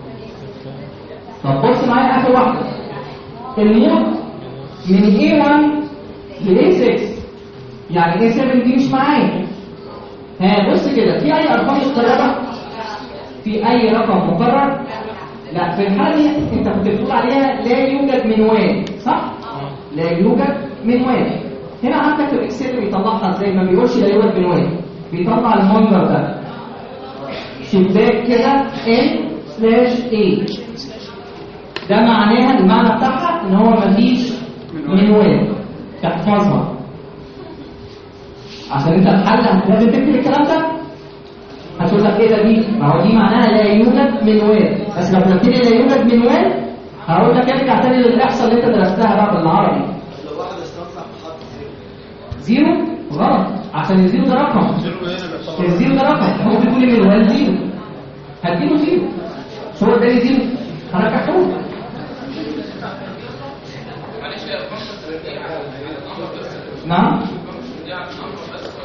طب بص معايا اخر واحده المود من A1 ل A6 يعني A7 دي مش معايا ها بص كده في اي ارقام متكرره في اي رقم مكرر لا في الحاله دي انت كنت بتقول عليها لا يوجد منوال صح لا يوجد منوال هنا عندك في الاكسل بيطلعها ازاي ما بيقولش لا يوجد منوال بيطلع المنظر ده شباك كده ان سلاش اي ده معناها المعنى بتاعها ان هو مفيش منوال تحفظها عشان انت الحل لازم تكتب الكلام ده هتقول لك ايه ده دي ما هو دي معناها لا يوجد منوال بس لو كتبت لي لا يوجد منوال هقول لك ارجع تاني للاحصاء اللي انت درستها بقى بالعربي زيرو غلط عشان الزيرو ده رقم الزيرو ده رقم هو بيقول لي منوال زيرو هديله زيرو شو هو اداني زيرو هرجعه له نعم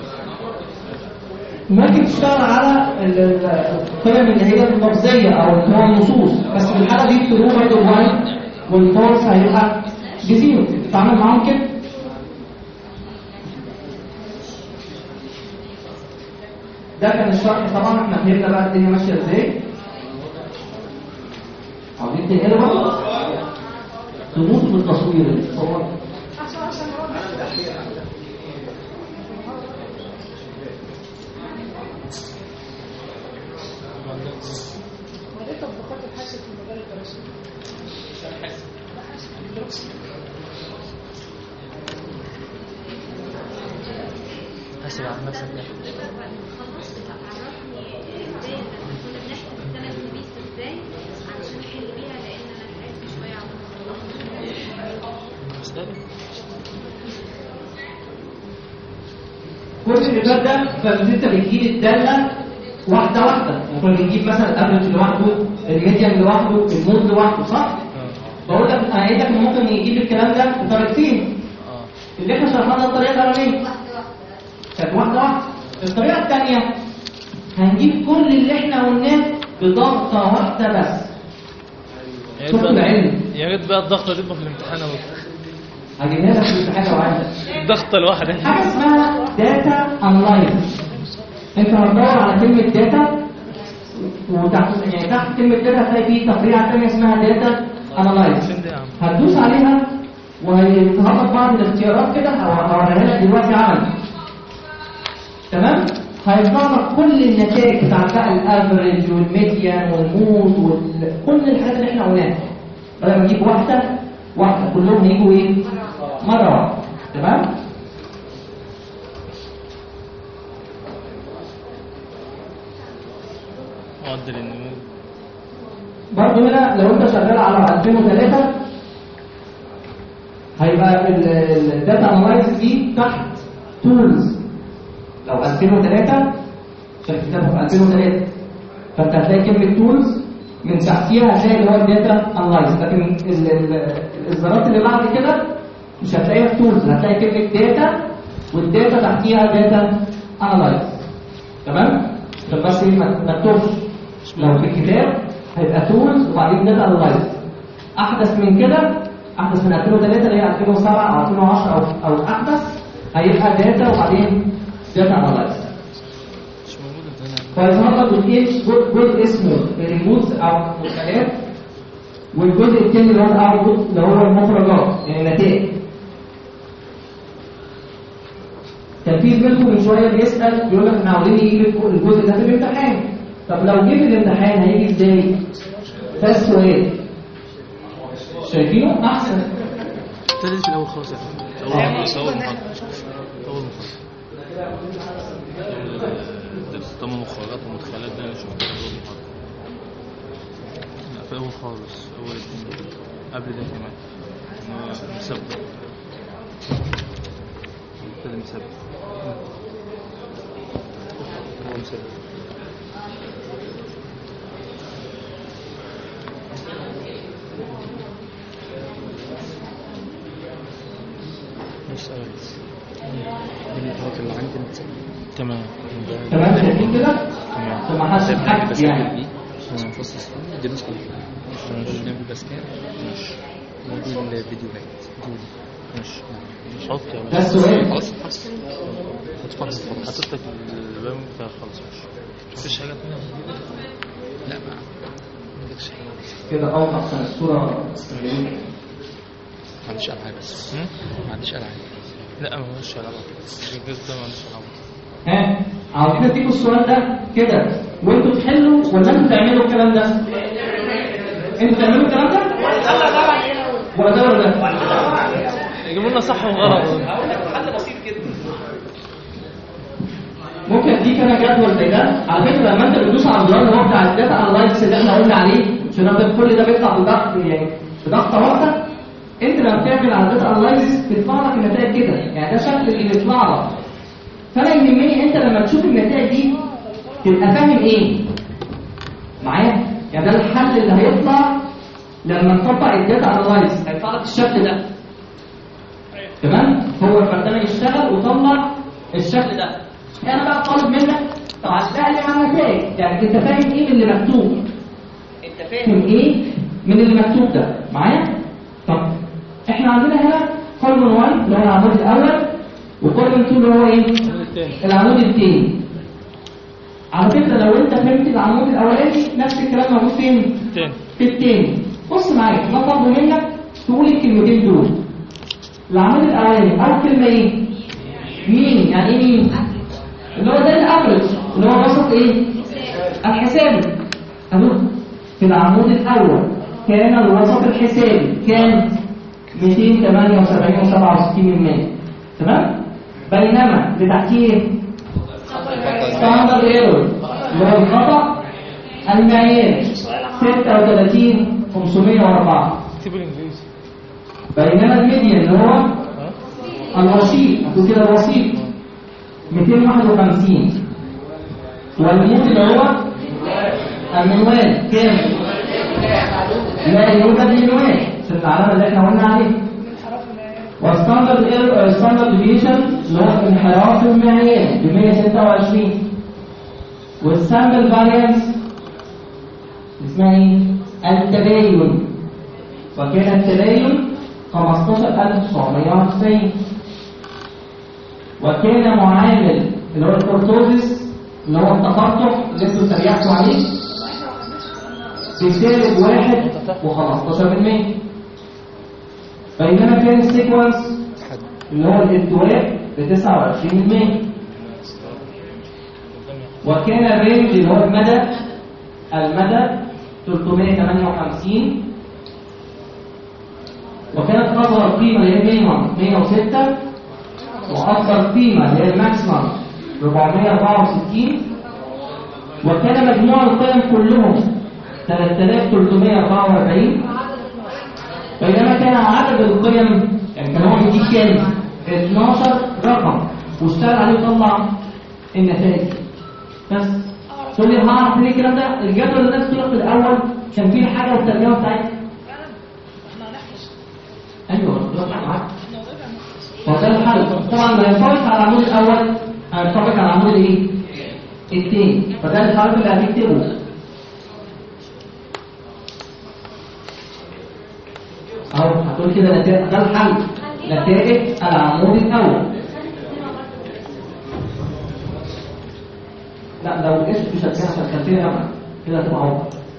ممكن تشتغل على ال- ال- القيم اللي هي اللفظيه او اللي هو النصوص بس في الحاله دي ترو برضه وايد والفورس هيبقى بزيرو تتعامل معاهم كده ده كان الشرح طبعا احنا فهمنا بقى الدنيا ماشيه ازاي عاوزين تنقلوا بقى تموت بالتصوير الصور وايه تطبيقات الحاسب في مجال الدراسه؟ حاسب على نفسك خلاص بقى عرفني ازاي لما كنا بنحسب الثلاث نبيس ازاي علشان احل بيها لان انا تعبت شويه على كل اللي فات ده فانت بتجيب الداله واحده واحده ممكن نجيب مثلا الافرج لوحده الميديان لوحده المود لوحده صح؟ بقول لك انا قايل لك إن ممكن يجيب الكلام ده بطريقتين اه اللي احنا شرحناها الطريقه الاولانيه كانت واحده واحده الطريقه الثانيه هنجيب كل اللي احنا قلناه بضغطه واحده بس يا ريت شوف بقى العلم. يا ريت بقى الضغطه دي تبقى في الامتحان اهو هجيبها لك في حاجه واحده الضغطه الواحده حاجه اسمها داتا انلايز انت هتدور على كلمه داتا وتحت يعني تحت كلمه داتا هتلاقي فيه تفريعه ثانيه اسمها داتا انلايز فين ده يا عم هتدوس عليها وهيظهر لك بعض الاختيارات كده هو- هوريها لك دلوقتي عمل تمام هيظهر لك كل النتائج بتاعت بقى الافريج والميديان والمود وكل الحاجات اللي احنا قلناها بدل ما نجيب واحده واحده كلهم هيجوا ايه مره واحده تمام معدل النمو برضه هنا لو انت شغال على 2003 هيبقى الداتا انالايسيس دي تحت تولز لو 2003 شايف كتابه في 2003 فانت هتلاقي كلمه تولز من تحتيها هتلاقي اللي هو الداتا انالايز لكن ال- ال- الاصدارات اللي بعد كده مش هتلاقيها في تولز هتلاقي كلمه داتا والداتا تحتيها داتا انالايز تمام؟ عشان بس ايه ما ما تتوهش لو في الكتاب هيبقى تولز وبعدين داتا انالايز احدث من كده احدث من 2003 اللي هي 2007 او 2010 او او احدث هيبقى داتا وبعدين داتا انالايز مش موجوده هنا فيظهر لك جزئين جزء اسمه الريموتس او مدخلات والجزء الثاني اللي هو الاوتبوت اللي هو المخرجات يعني النتائج كان في زميلكم من شويه بيسال بيقول لك احنا عاوزين نجيب الجزء ده في الامتحان طب لو جه في الامتحان هيجي ازاي؟ ده السؤال شايفينه احسن ابتدي في الاول خالص يا فندم اول خالص اول محاضره اول محاضره ثمان مخرجات ومدخلات ده مش موجود في اول محاضره لا في اول خالص اول اتنين قبل ده كمان إن هو مثبت ابتدي مثبت هو مثبت مسألة بس اللي عندي متسجل تمام تمام شايفين كده؟ تمام عشان ما حدش يتحكم يعني دي عشان نفصص فيه دي نسخة نعمل بسكان ودي الفيديوهات دي ماشي حط يا ده باشا السؤال خلاص خلاص اتفضل اتفضل حطيت لك البام بتاع خلاص ماشي مفيش حاجة تانية لا ما عندكش حاجة كده اوضح عشان الصوره جميلة. ما عنديش ألعاب بس هم؟ ما عنديش ألعاب لا ما هوش ألعاب الجهاز ده ما عندوش ألعاب ها عاوزين اديكوا السؤال ده كده وانتوا تحلوا ولا انتوا تعملوا الكلام ده؟ انتوا تعملوا الكلام ده؟ ولا ده ولا ده؟ يجيبوا لنا صح وغلط ممكن اديك انا جدول زي ده على فكره لما انت بتدوس على الزرار اللي هو بتاع الداتا انالايسيس اللي احنا قلنا عليه عشان ده كل ده بيطلع بضغط يعني بضغطه واحده انت لما بتعمل على الداتا انالايسيس بيطلع لك النتائج كده يعني ده شكل اللي بيطلع لك فانا يهمني انت لما تشوف النتائج دي تبقى فاهم ايه معايا يعني ده الحل اللي هيطلع لما نطبق الداتا انالايسيس هيطلع لك الشكل ده تمام هو البرنامج يشتغل وطلع الشكل ده انا بقى طالب منك طبعا ده اللي مع النتائج يعني انت فاهم ايه من اللي مكتوب انت فاهم ايه من اللي مكتوب ده معايا طب احنا عندنا هنا كولمن 1 اللي هو العمود الاول وكولمن 2 اللي هو ايه العمود الثاني على فكره لو انت فهمت العمود الاولاني نفس الكلام موجود فين تاني في التاني بص معايا انا طالبه منك تقول الكلمتين دول العمود الاولاني اول كلمه ايه مين يعني ايه مين اللي هو ده الافرج اللي هو وسط ايه الحسابي اهو في العمود الاول كان الوسط الحسابي كان 278 و67 من 100 تمام بينما اللي تحتيه ايه ستاندرد ايرور اللي هو الخطا المعياري 36 504 اكتب الانجليزي بينما الميديان اللي هو الوسيط هتقول كده الوسيط 251 والموت اللي هو المنوال كام؟ لا يوجد منوال في العلامة اللي احنا قلنا عليها والستاندرد ايرور ستاندرد ديفيشن اللي هو انحراف المعيار ب 126 والسامبل فاريانس اسمها ايه؟ التباين وكان التباين 15991 وكان معامل اللي هو الكورتوزيس اللي هو التفتح اللي انتوا تريحتوا عليه بسالب واحد وخمستاشر بالمية بينما كان السيكونس اللي هو الالتواء بتسعة وعشرين بالمية وكان الرينج اللي هو المدى المدى 358 وكانت أصغر قيمة اللي هي المينيمم 106 وأكبر قيمة اللي هي الماكسيمم 464 وكان مجموع القيم كلهم 3344 بينما كان عدد القيم يعني كان هو مديك كام؟ 12 رقم واشتغل عليه وطلع النتائج بس تقول لي هعرف ليه الكلام ده؟ الجدول اللي الناس طلع في الأول كان فيه حاجة والترجمة بتاعتها احنا هنحفظ ايوه دلوقتي معاك هو ده الحل طبعا ما ينطبق على العمود الاول هينطبق على العمود الايه الثاني فده الحرف اللي هتكتبه اهو هتقول كده نتائج ده الحل نتائج العمود الاول لا لو الاسم مش هتجيها عشان خلفيه جامعه كده هتبقى عمر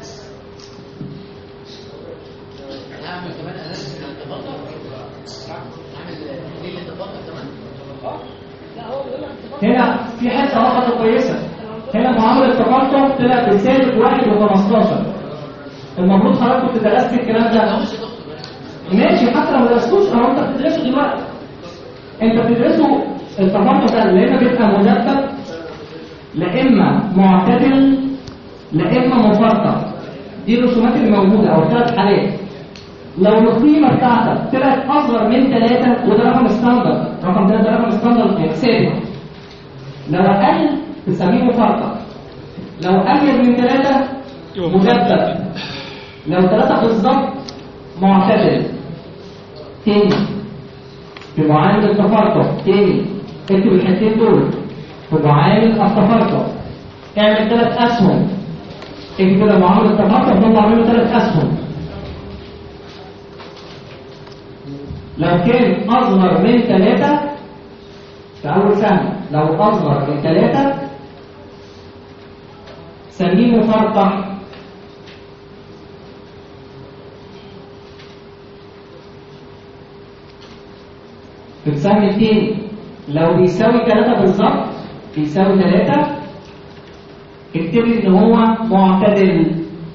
اعمل كمان اناليسيس للتفاضل اعمل دي للتفاضل كمان لا هو بيقول لك هنا في حته غلط كويسه هنا معامله التقاطع طلع بسالب 1 و15 المفروض حضرتك كنت درست الكلام ده مش يا دكتور ماشي حتى لو ما درستوش او انت بتدرسه دلوقتي انت بتدرسه التقاطع ده لا اما بيبقى مدبب لا اما معتدل لا اما مفرطه دي الرسومات اللي موجوده او الثلاث حالات لو القيمه بتاعتك طلعت اصغر من 3 وده رقم ستاندرد رقم ده ده رقم ستاندرد يعني ثابت لو اقل تسميه مفرطه لو ازيد من 3 مدبب لو 3 بالظبط معتدل تاني في معامل التفرقه تاني اكتب الحتتين دول في معامل التفرقه اعمل ثلاث اسهم اكتب كده معامل التفرقه طلع منه ثلاث اسهم لو كان اصغر من ثلاثة في اول سهم لو اصغر من ثلاثة سميه مفرقه في السهم الثاني لو بيساوي 3 بالظبط بيساوي 3 اكتب لي ان هو معتدل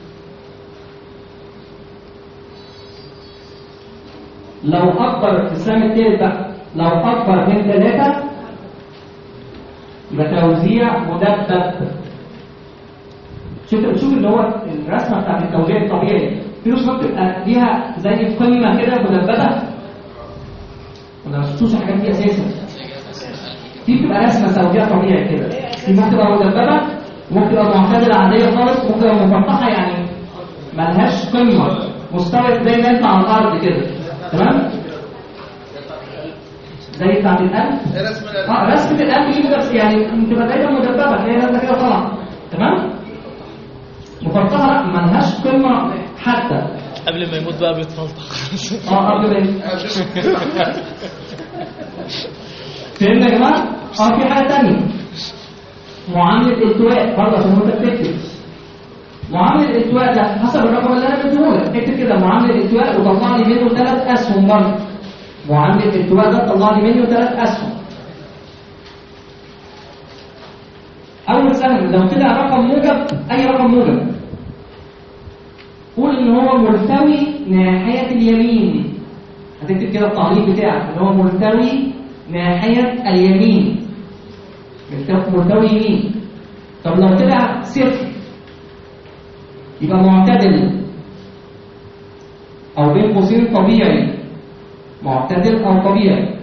لو اكبر في السهم الثالث بقى لو اكبر من 3 يبقى توزيع مدبب شوف شوف اللي هو الرسمه بتاعت التوزيع الطبيعي في رسومات بتبقى ليها زي قمه كده مدببه ولا ما شفتوش الحاجات دي اساسا دي بتبقى رسمه توزيع طبيعي كده دي ممكن تبقى مدببه ممكن تبقى معتدله عاديه خالص ممكن تبقى مفتحه يعني ملهاش قمه مستوى زي ما انت على الارض كده تمام زي بتاعت القلب رسم القلب. اه رسمه القلب دي بس يعني بتبقى دايما مدببه تلاقي نازله كده طالعه تمام مفرطها لا ملهاش قمه حتى قبل ما يموت بقى بيتفلطح اه قبل ما يموت. فهمنا يا جماعه اه في حاجه ثانيه معامله التواء برضه عشان انت بتكتب معامله الالتواء ده حسب الرقم اللي انا مديهولك اكتب كده معامله الالتواء وطلع لي منه ثلاث اسهم برضه معامله الالتواء ده طلع لي منه ثلاث اسهم اول سهم لو طلع رقم موجب اي رقم موجب قول ان هو ملتوي ناحيه اليمين هتكتب كده التعليق بتاعك ان هو ملتوي ناحيه اليمين ملتوي ملتوي يمين طب لو طلع صفر يبقى معتدل او بين قوسين طبيعي معتدل او طبيعي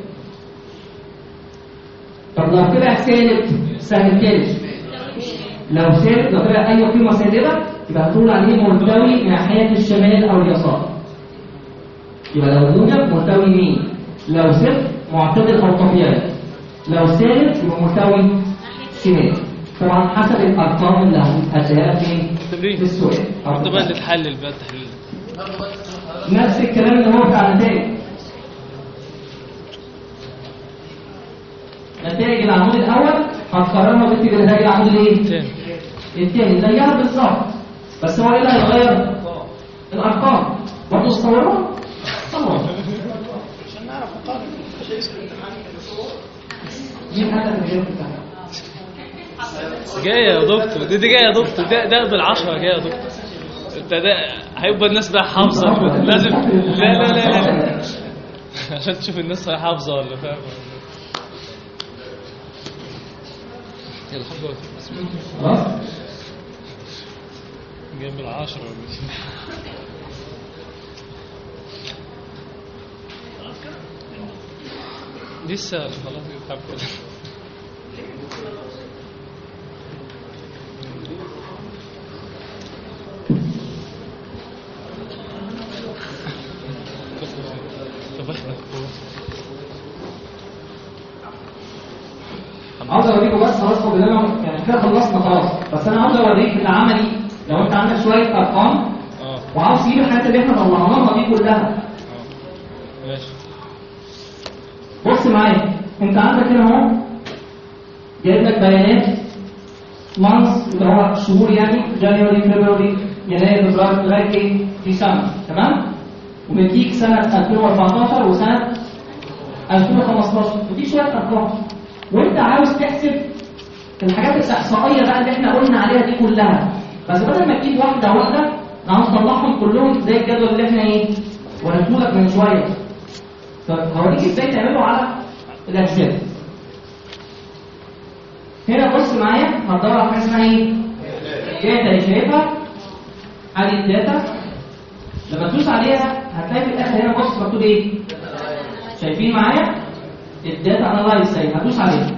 طب لو طلع سالب سهل تاني لو سالب لو طلع اي قيمه سالبه يبقى هتقول عليه ملتوي ناحيه الشمال او اليسار يبقى لو موجب ملتوي يمين لو صفر معتدل او طبيعي لو سالب يبقى ملتوي شمال طبعا حسب الارقام اللي هتلاقيها في تمرين في السؤال انت بقى اللي تحلل بقى التحليل نفس الكلام اللي هو بتاع النتائج نتائج العمود الاول هتقارنها بنتيجه نتائج العمود الايه؟ تاني الثاني زيها بالظبط بس هو ايه اللي هيغير؟ الارقام برضه تصوروها؟ صوروا عشان نعرف نقارن مين قال لك الجواب بتاعها؟ جاي يا دكتور دي, دي جاي يا دكتور ده ده بالعشرة جاي يا دكتور انت ده هيبقى الناس بقى حافظة لازم لا لا لا لا, لا. عشان تشوف الناس حافظة ولا فاهم يلا حاجة خلاص؟ جاي بالعشرة لسه خلاص يتحب كده طب احنا عاوز اوريكم بس خلاص فاضل لنا يعني كده خلصنا خلاص بس انا عاوز اوريك العملي لو انت عندك شويه ارقام اه وعاوز تجيب الحاجات اللي احنا طلعناها دي كلها اه ماشي بص معايا انت عندك هنا اهو جايب لك بيانات مانث اللي هو شهور يعني جانيوري فبراير يناير فبراير لغايه ايه ديسمبر تمام ومديك سنه 2014 وسنه 2015 ودي شويه ارقام وانت عاوز تحسب الحاجات الاحصائيه بقى اللي احنا قلنا عليها دي كلها بس بدل ما تجيب واحده واحده انا عاوز اطلعهم كلهم زي الجدول اللي احنا ايه وريته لك من شويه طب هوريك ازاي تعمله على الاجزاء هنا بص معايا هتدور على حاجه اسمها ايه داتا اللي شايفها ادي الداتا لما تدوس عليها هتلاقي في الاخر هنا بص مكتوب ايه شايفين معايا الداتا انالايز اهي هدوس عليها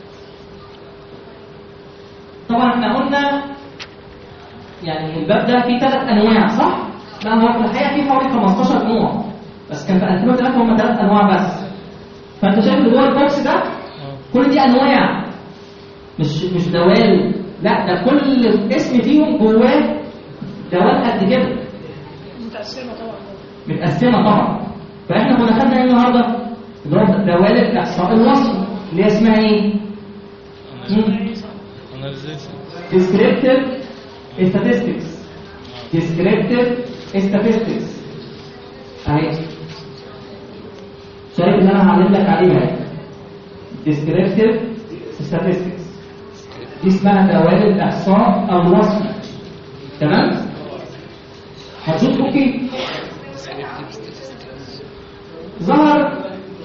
طبعا احنا قلنا يعني الباب ده فيه ثلاث انواع صح؟ لا هو في الحقيقه فيه حوالي 15 نوع بس كان في 2003 هم ثلاث انواع بس فانت شايف اللي جوه البوكس ده كل دي انواع مش مش دوال لا ده كل اسم فيهم جواه دوال قد كده متقسمه طبعا متقسمه طبعا فاحنا كنا خدنا ايه النهارده؟ اللي هو دوال الاحصاء الوصفي اللي هي اسمها ايه؟ اناليزيشن descriptive statistics descriptive statistics اهي شايف اللي انا هعلم لك عليها اهي descriptive statistics دي اسمها دوال الاحصاء او الوصف تمام هتشوف اوكي ظهر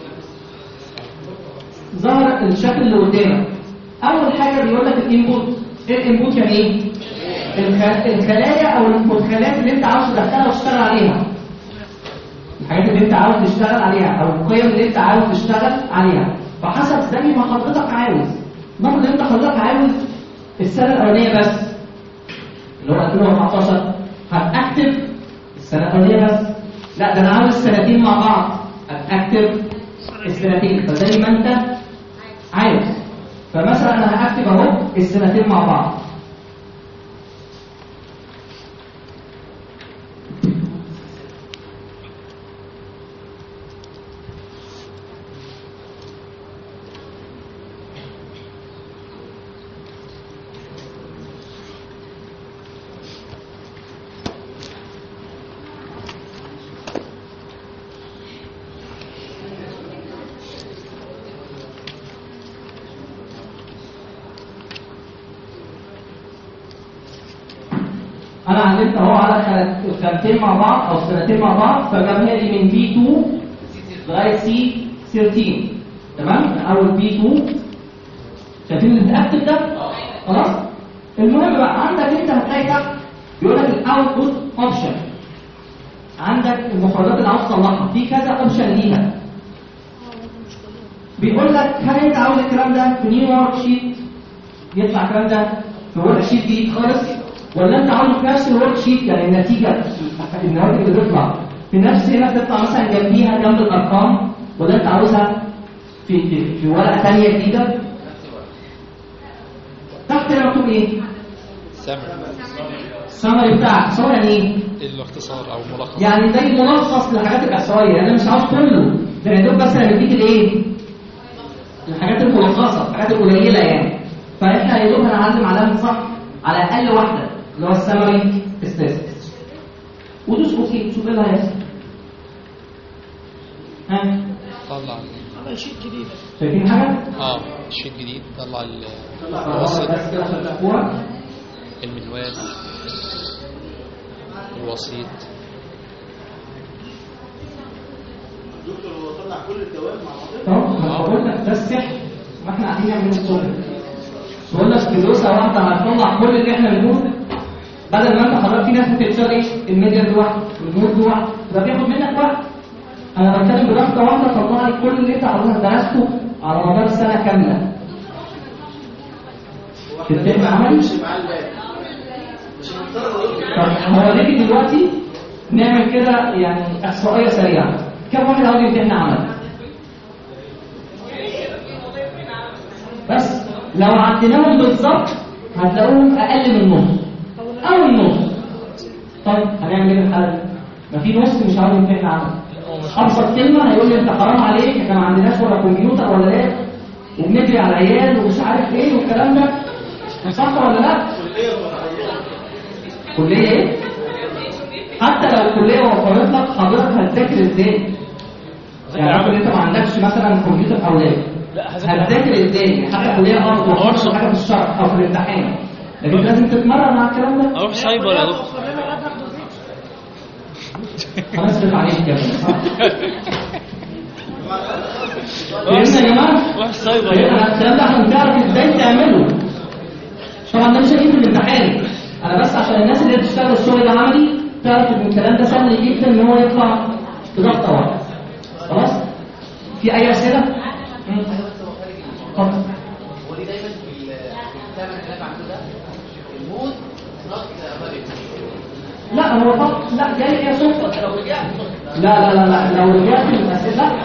ظهر الشكل اللي قدامك اول حاجه بيقول لك الانبوت ايه الانبوت يعني ايه الخ- الخلايا او المدخلات اللي انت عاوز تدخلها وتشتغل عليها الحاجات اللي انت عاوز تشتغل عليها او القيم اللي انت عاوز تشتغل عليها فحسب زي ما حضرتك عاوز نفرض انت حضرتك عاوز السنه الاولانيه بس اللي هو 2014 هتكتب السنه الاولانيه بس لا ده انا عاوز سنتين مع بعض هتكتب السنتين فزي ما انت عايز فمثلا انا هكتب اهو السنتين مع بعض انا علمت اهو على خل- خانتين مع بعض او سنتين مع بعض فجابها لي من بي 2 لغايه سي 13 تمام من اول بي 2 شايفين اللي متاكد ده خلاص المهم بقى عندك انت هتلاقي تحت بيقول لك الاوتبوت اوبشن عندك المفردات اللي عاوز تصلحها في كذا اوبشن ليها بيقول لك هل انت عاوز الكلام ده في نيو ورك شيت يطلع الكلام ده في ورك شيت جديد خالص ولا انت عاوز في نفس الورك شيت يعني النتيجه النواتج اللي بتطلع في نفس هنا تطلع مثلا جنبيها جنب الارقام ولا انت عاوزها في في, في ورقه ثانيه جديده تحت هنا مكتوب ايه؟ سمع السمري بتاعك السمري يعني ايه؟ الاختصار او ملخص يعني زي ملخص للحاجات الاحصائيه انا مش عاوز كله ده يا دوب بس انا بديك الايه؟ الحاجات الملخصه الحاجات القليله يعني فاحنا يا دوب هنعلم علامه صح على اقل واحده اللي هو السمري ستاتستكس ودوس اوكي شوف ايه اللي هيحصل ها طلع عمل شيء جديد شايفين حاجه؟ اه شيت جديد طلع ال- بس الوسط كده عشان تشوفوها المنوال الوسيط طب ما بقول لك ده السحر ما احنا قاعدين نعمل الشغل بقول لك في دوسه واحده هتطلع كل اللي احنا بنقوله بدل ما انت حضرتك في ناس بتتشال ايه الميديا لوحده والمود لوحده ده بياخد منك وقت انا بتكلم بضغطه واحده طلع لي كل اللي انت حضرتك درسته على مدار سنه كامله تتفق عملي طب هو نيجي دلوقتي نعمل كده يعني احصائيه سريعه كم واحد عاوز يمتحن عمل بس لو عديناهم بالظبط هتلاقوهم اقل من نص او النص طيب هنعمل ايه في الحاله دي؟ ما في نص مش عاوز يمتحن عمل ابسط كلمه هيقول لي انت حرام عليك احنا ما عندناش ولا كمبيوتر ولا لاب وبنجري على العيال ومش عارف ايه والكلام ده صح ولا لا؟ كليه ايه؟ حتى لو الكليه وفرت لك حضرتك هتذاكر ازاي؟ يعني ممكن انت ما عندكش مثلا كمبيوتر او لاب لا هذاكر هتذاكر ازاي؟ حتى كليه ارض وحاجه حاجه في الشرح او في الامتحان لكن لازم تتمرن على الكلام ده اروح سايبر يا دكتور خلينا الواد ياخده فيديو هنصرف عليك يا ابني صح؟ فهمنا يا جماعه؟ روح سايبر فهمنا الكلام ده عشان تعرف ازاي تعمله طبعا ده مش هيجي في الامتحان انا بس عشان الناس اللي بتشتغل الشغل العملي تعرف ان الكلام ده سهل جدا ان هو يطلع بضغطه واحده خلاص؟ في اي اسئله؟ مم. اتفضل هو ليه دايما في ال- في الكتاب اللي انا بعمله ده المود نوت فاليد لا هو فقط لا جاي فيها صفر لو رجعت لا لا لا لا لو رجعت للأسئلة لا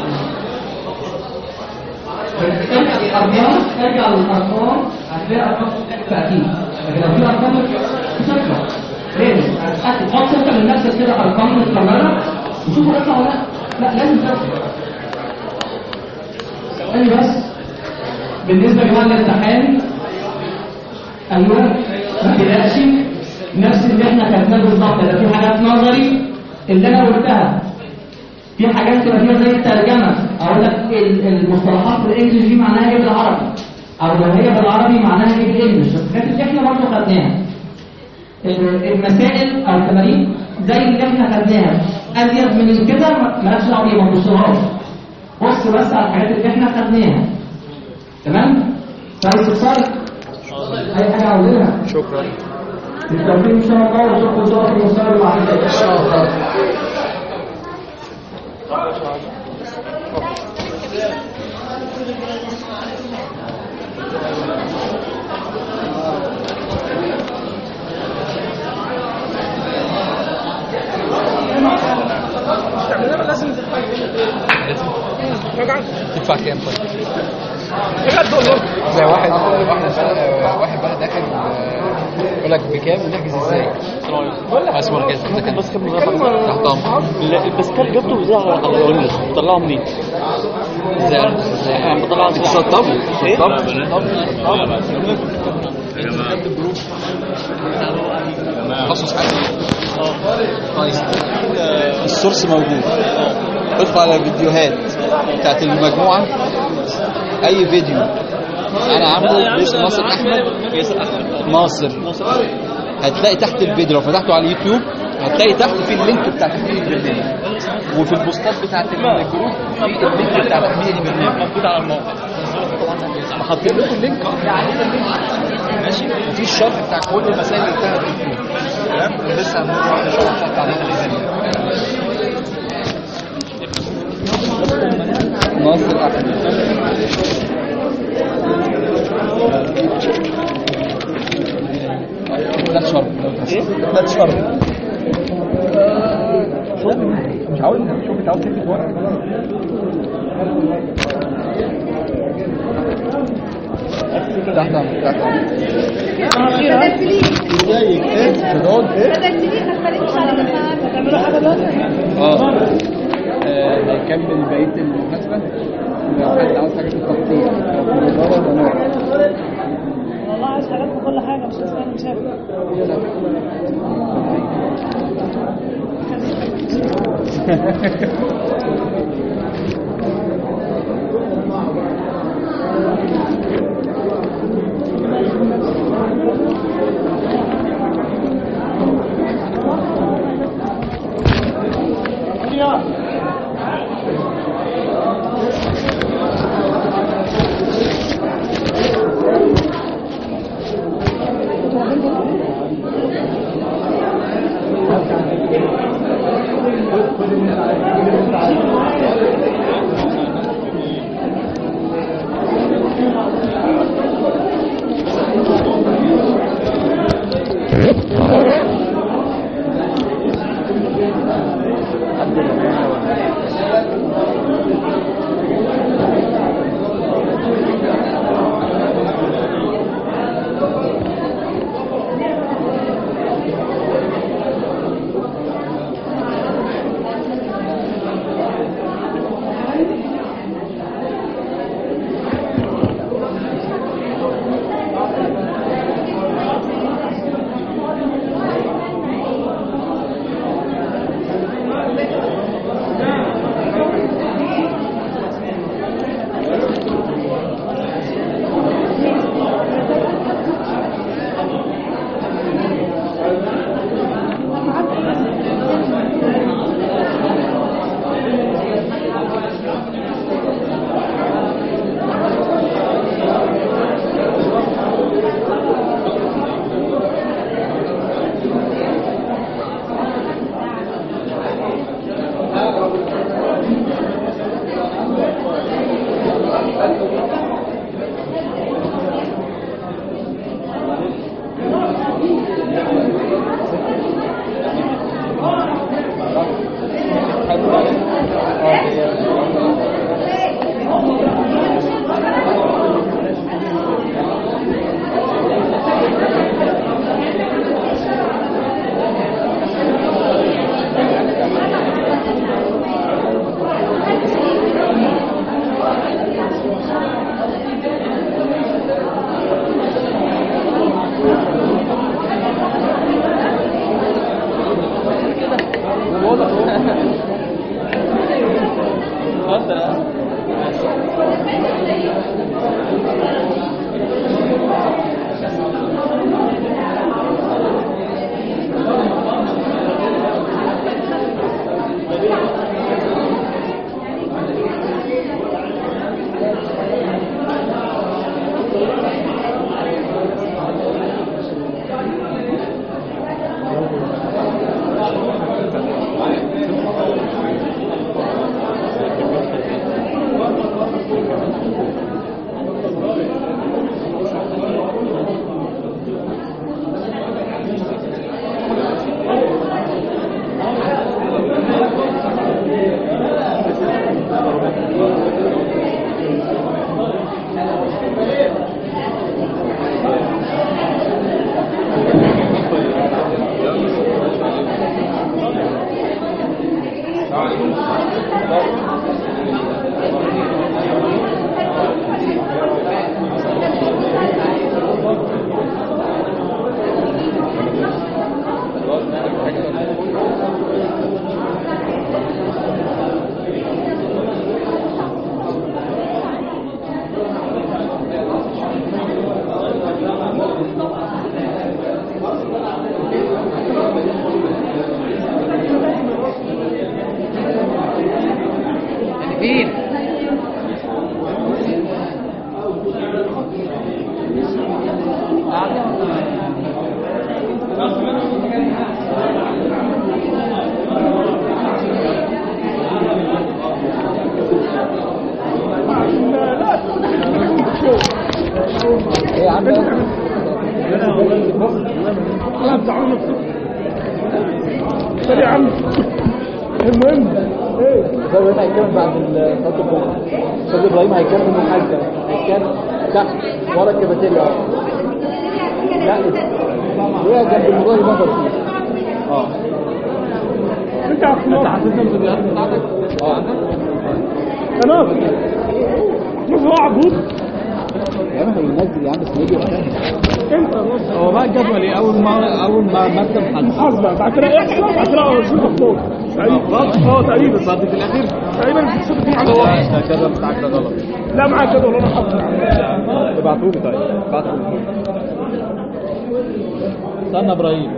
ارجع للأرقام ارجع للأرقام هتلاقي أرقام تأكيد لكن لو في أرقام صفر لازم هتتأكد حط أنت من نفسك كده أرقام متكررة وشوف هيطلع ولا لا لا لازم تفهم ثواني بس بالنسبة لجماعة الامتحان أيوه ما تقلقش نفس اللي احنا خدناه بالظبط ده في حاجات نظري اللي انا قلتها في حاجات تبقى فيها زي الترجمه اقول لك ال- المصطلحات بالانجلش دي معناها ايه بالعربي او لو هي بالعربي معناها ايه بالانجلش بس الحاجات اللي احنا برضه خدناها ال- المسائل او التمارين زي اللي احنا خدناها ازيد من كده ما- مالكش دعوه بيها ما تبصلهاش بص بس على الحاجات اللي احنا خدناها تمام؟ طيب اتصال اي حاجه عاوزينها شكرا بالتوفيق ان شاء الله واشوفكم ان شاء الله في المستوى اللي بعد كده ان شاء الله لازم تتحقق تدفع كام طيب؟ بجد والله زي واحد واحد بقى واحد بقى داخل آه، يقول لك بكام ونحجز ازاي؟ اسمه الجهاز ده كان تحت امر لا الباسكال جبته ازاي على اقول لك طلعه منين؟ ازاي ازاي يعني بطلعه ازاي؟ تسطبوا ايه؟ تخصص حاجه كويس السورس موجود ادخل على الفيديوهات بتاعت المجموعه اي فيديو انا عامله باسم ناصر احمد ناصر هتلاقي تحت الفيديو لو فتحته على اليوتيوب هتلاقي تحت في اللينك بتاع تحميل البرنامج وفي البوستات بتاعت الجروب في اللينك بتاع تحميل البرنامج موجود على الموقع حاطين لكم اللينك ماشي وفي الشرح بتاع كل المسائل اللي انتهت في الكود تمام لسه هنروح نشرح بتاع ناصر احمد ده شرط ده شرط مش عاوز شوف انت عاوز تكتب ورقه تحت امرك تحت هتعملوا حاجه دلوقتي اه آه، هيكمل بقيه المحاسبه لو حد عاوز حاجه في التخطيط او في الاداره ده نوع والله عايز حاجات في كل حاجه مش هستنى مش هاكل فين ايه يا عم خلاص تعالوا نفسك طب يا عم المهم ايه استاذ ابراهيم هيتكلم بعد ال- صلاه الجمعه استاذ ابراهيم هيتكلم من حاجه هيتكلم تحت ورا الكافيتيريا لا وهي جنب الموبايل نظر فيه اه انت عارف حاسسها الفيديوهات بتاعتك؟ اه عندك؟ انا شوف هو عبود يا عم هينزل يا عم بس يجي وقتها انت بص هو بقى الجدول ايه اول ما اول ما مكتب حد محاسبه بعد كده احصاء بعد كده شوف الصوت تقريبا اه تقريبا بعد في الاخير تقريبا في الصوت في على واحد الجدول بتاعك ده غلط لا معاك كده ولا انا حاطط ابعتوا لي طيب ابعتوا لي استنى ابراهيم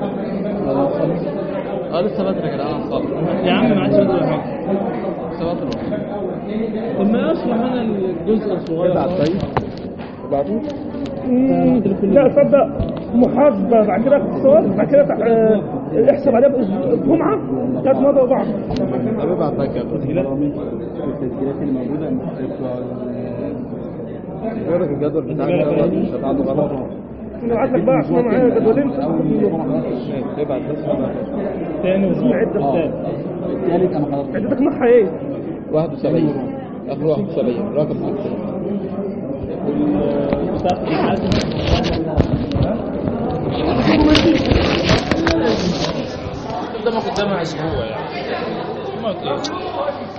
اه لسه بدري يا جدعان خالص يا عم ما عادش بدري حاجه لسه بدري طب ما اشرح انا الجزء الصغير ابعت طيب ابعتوا لا تصدق محاسبه بعد كده اقتصاد بعد كده تع- آه، احسب عليها بأسبوع- جمعه كانت مضى بعض طب ابعت طيب كده التسجيلات اللي موجوده ايه رايك الجدول بتاعك ده غلط مش هتعمله غلط انا بعت لك بقى عشان أنا معايا جدولين ابعت بس تاني اسمه عده اه الثالث انا خلاص عدتك معها ايه؟ 71 اخر 71 رقم 60 قدامك قدامها اسبوع يعني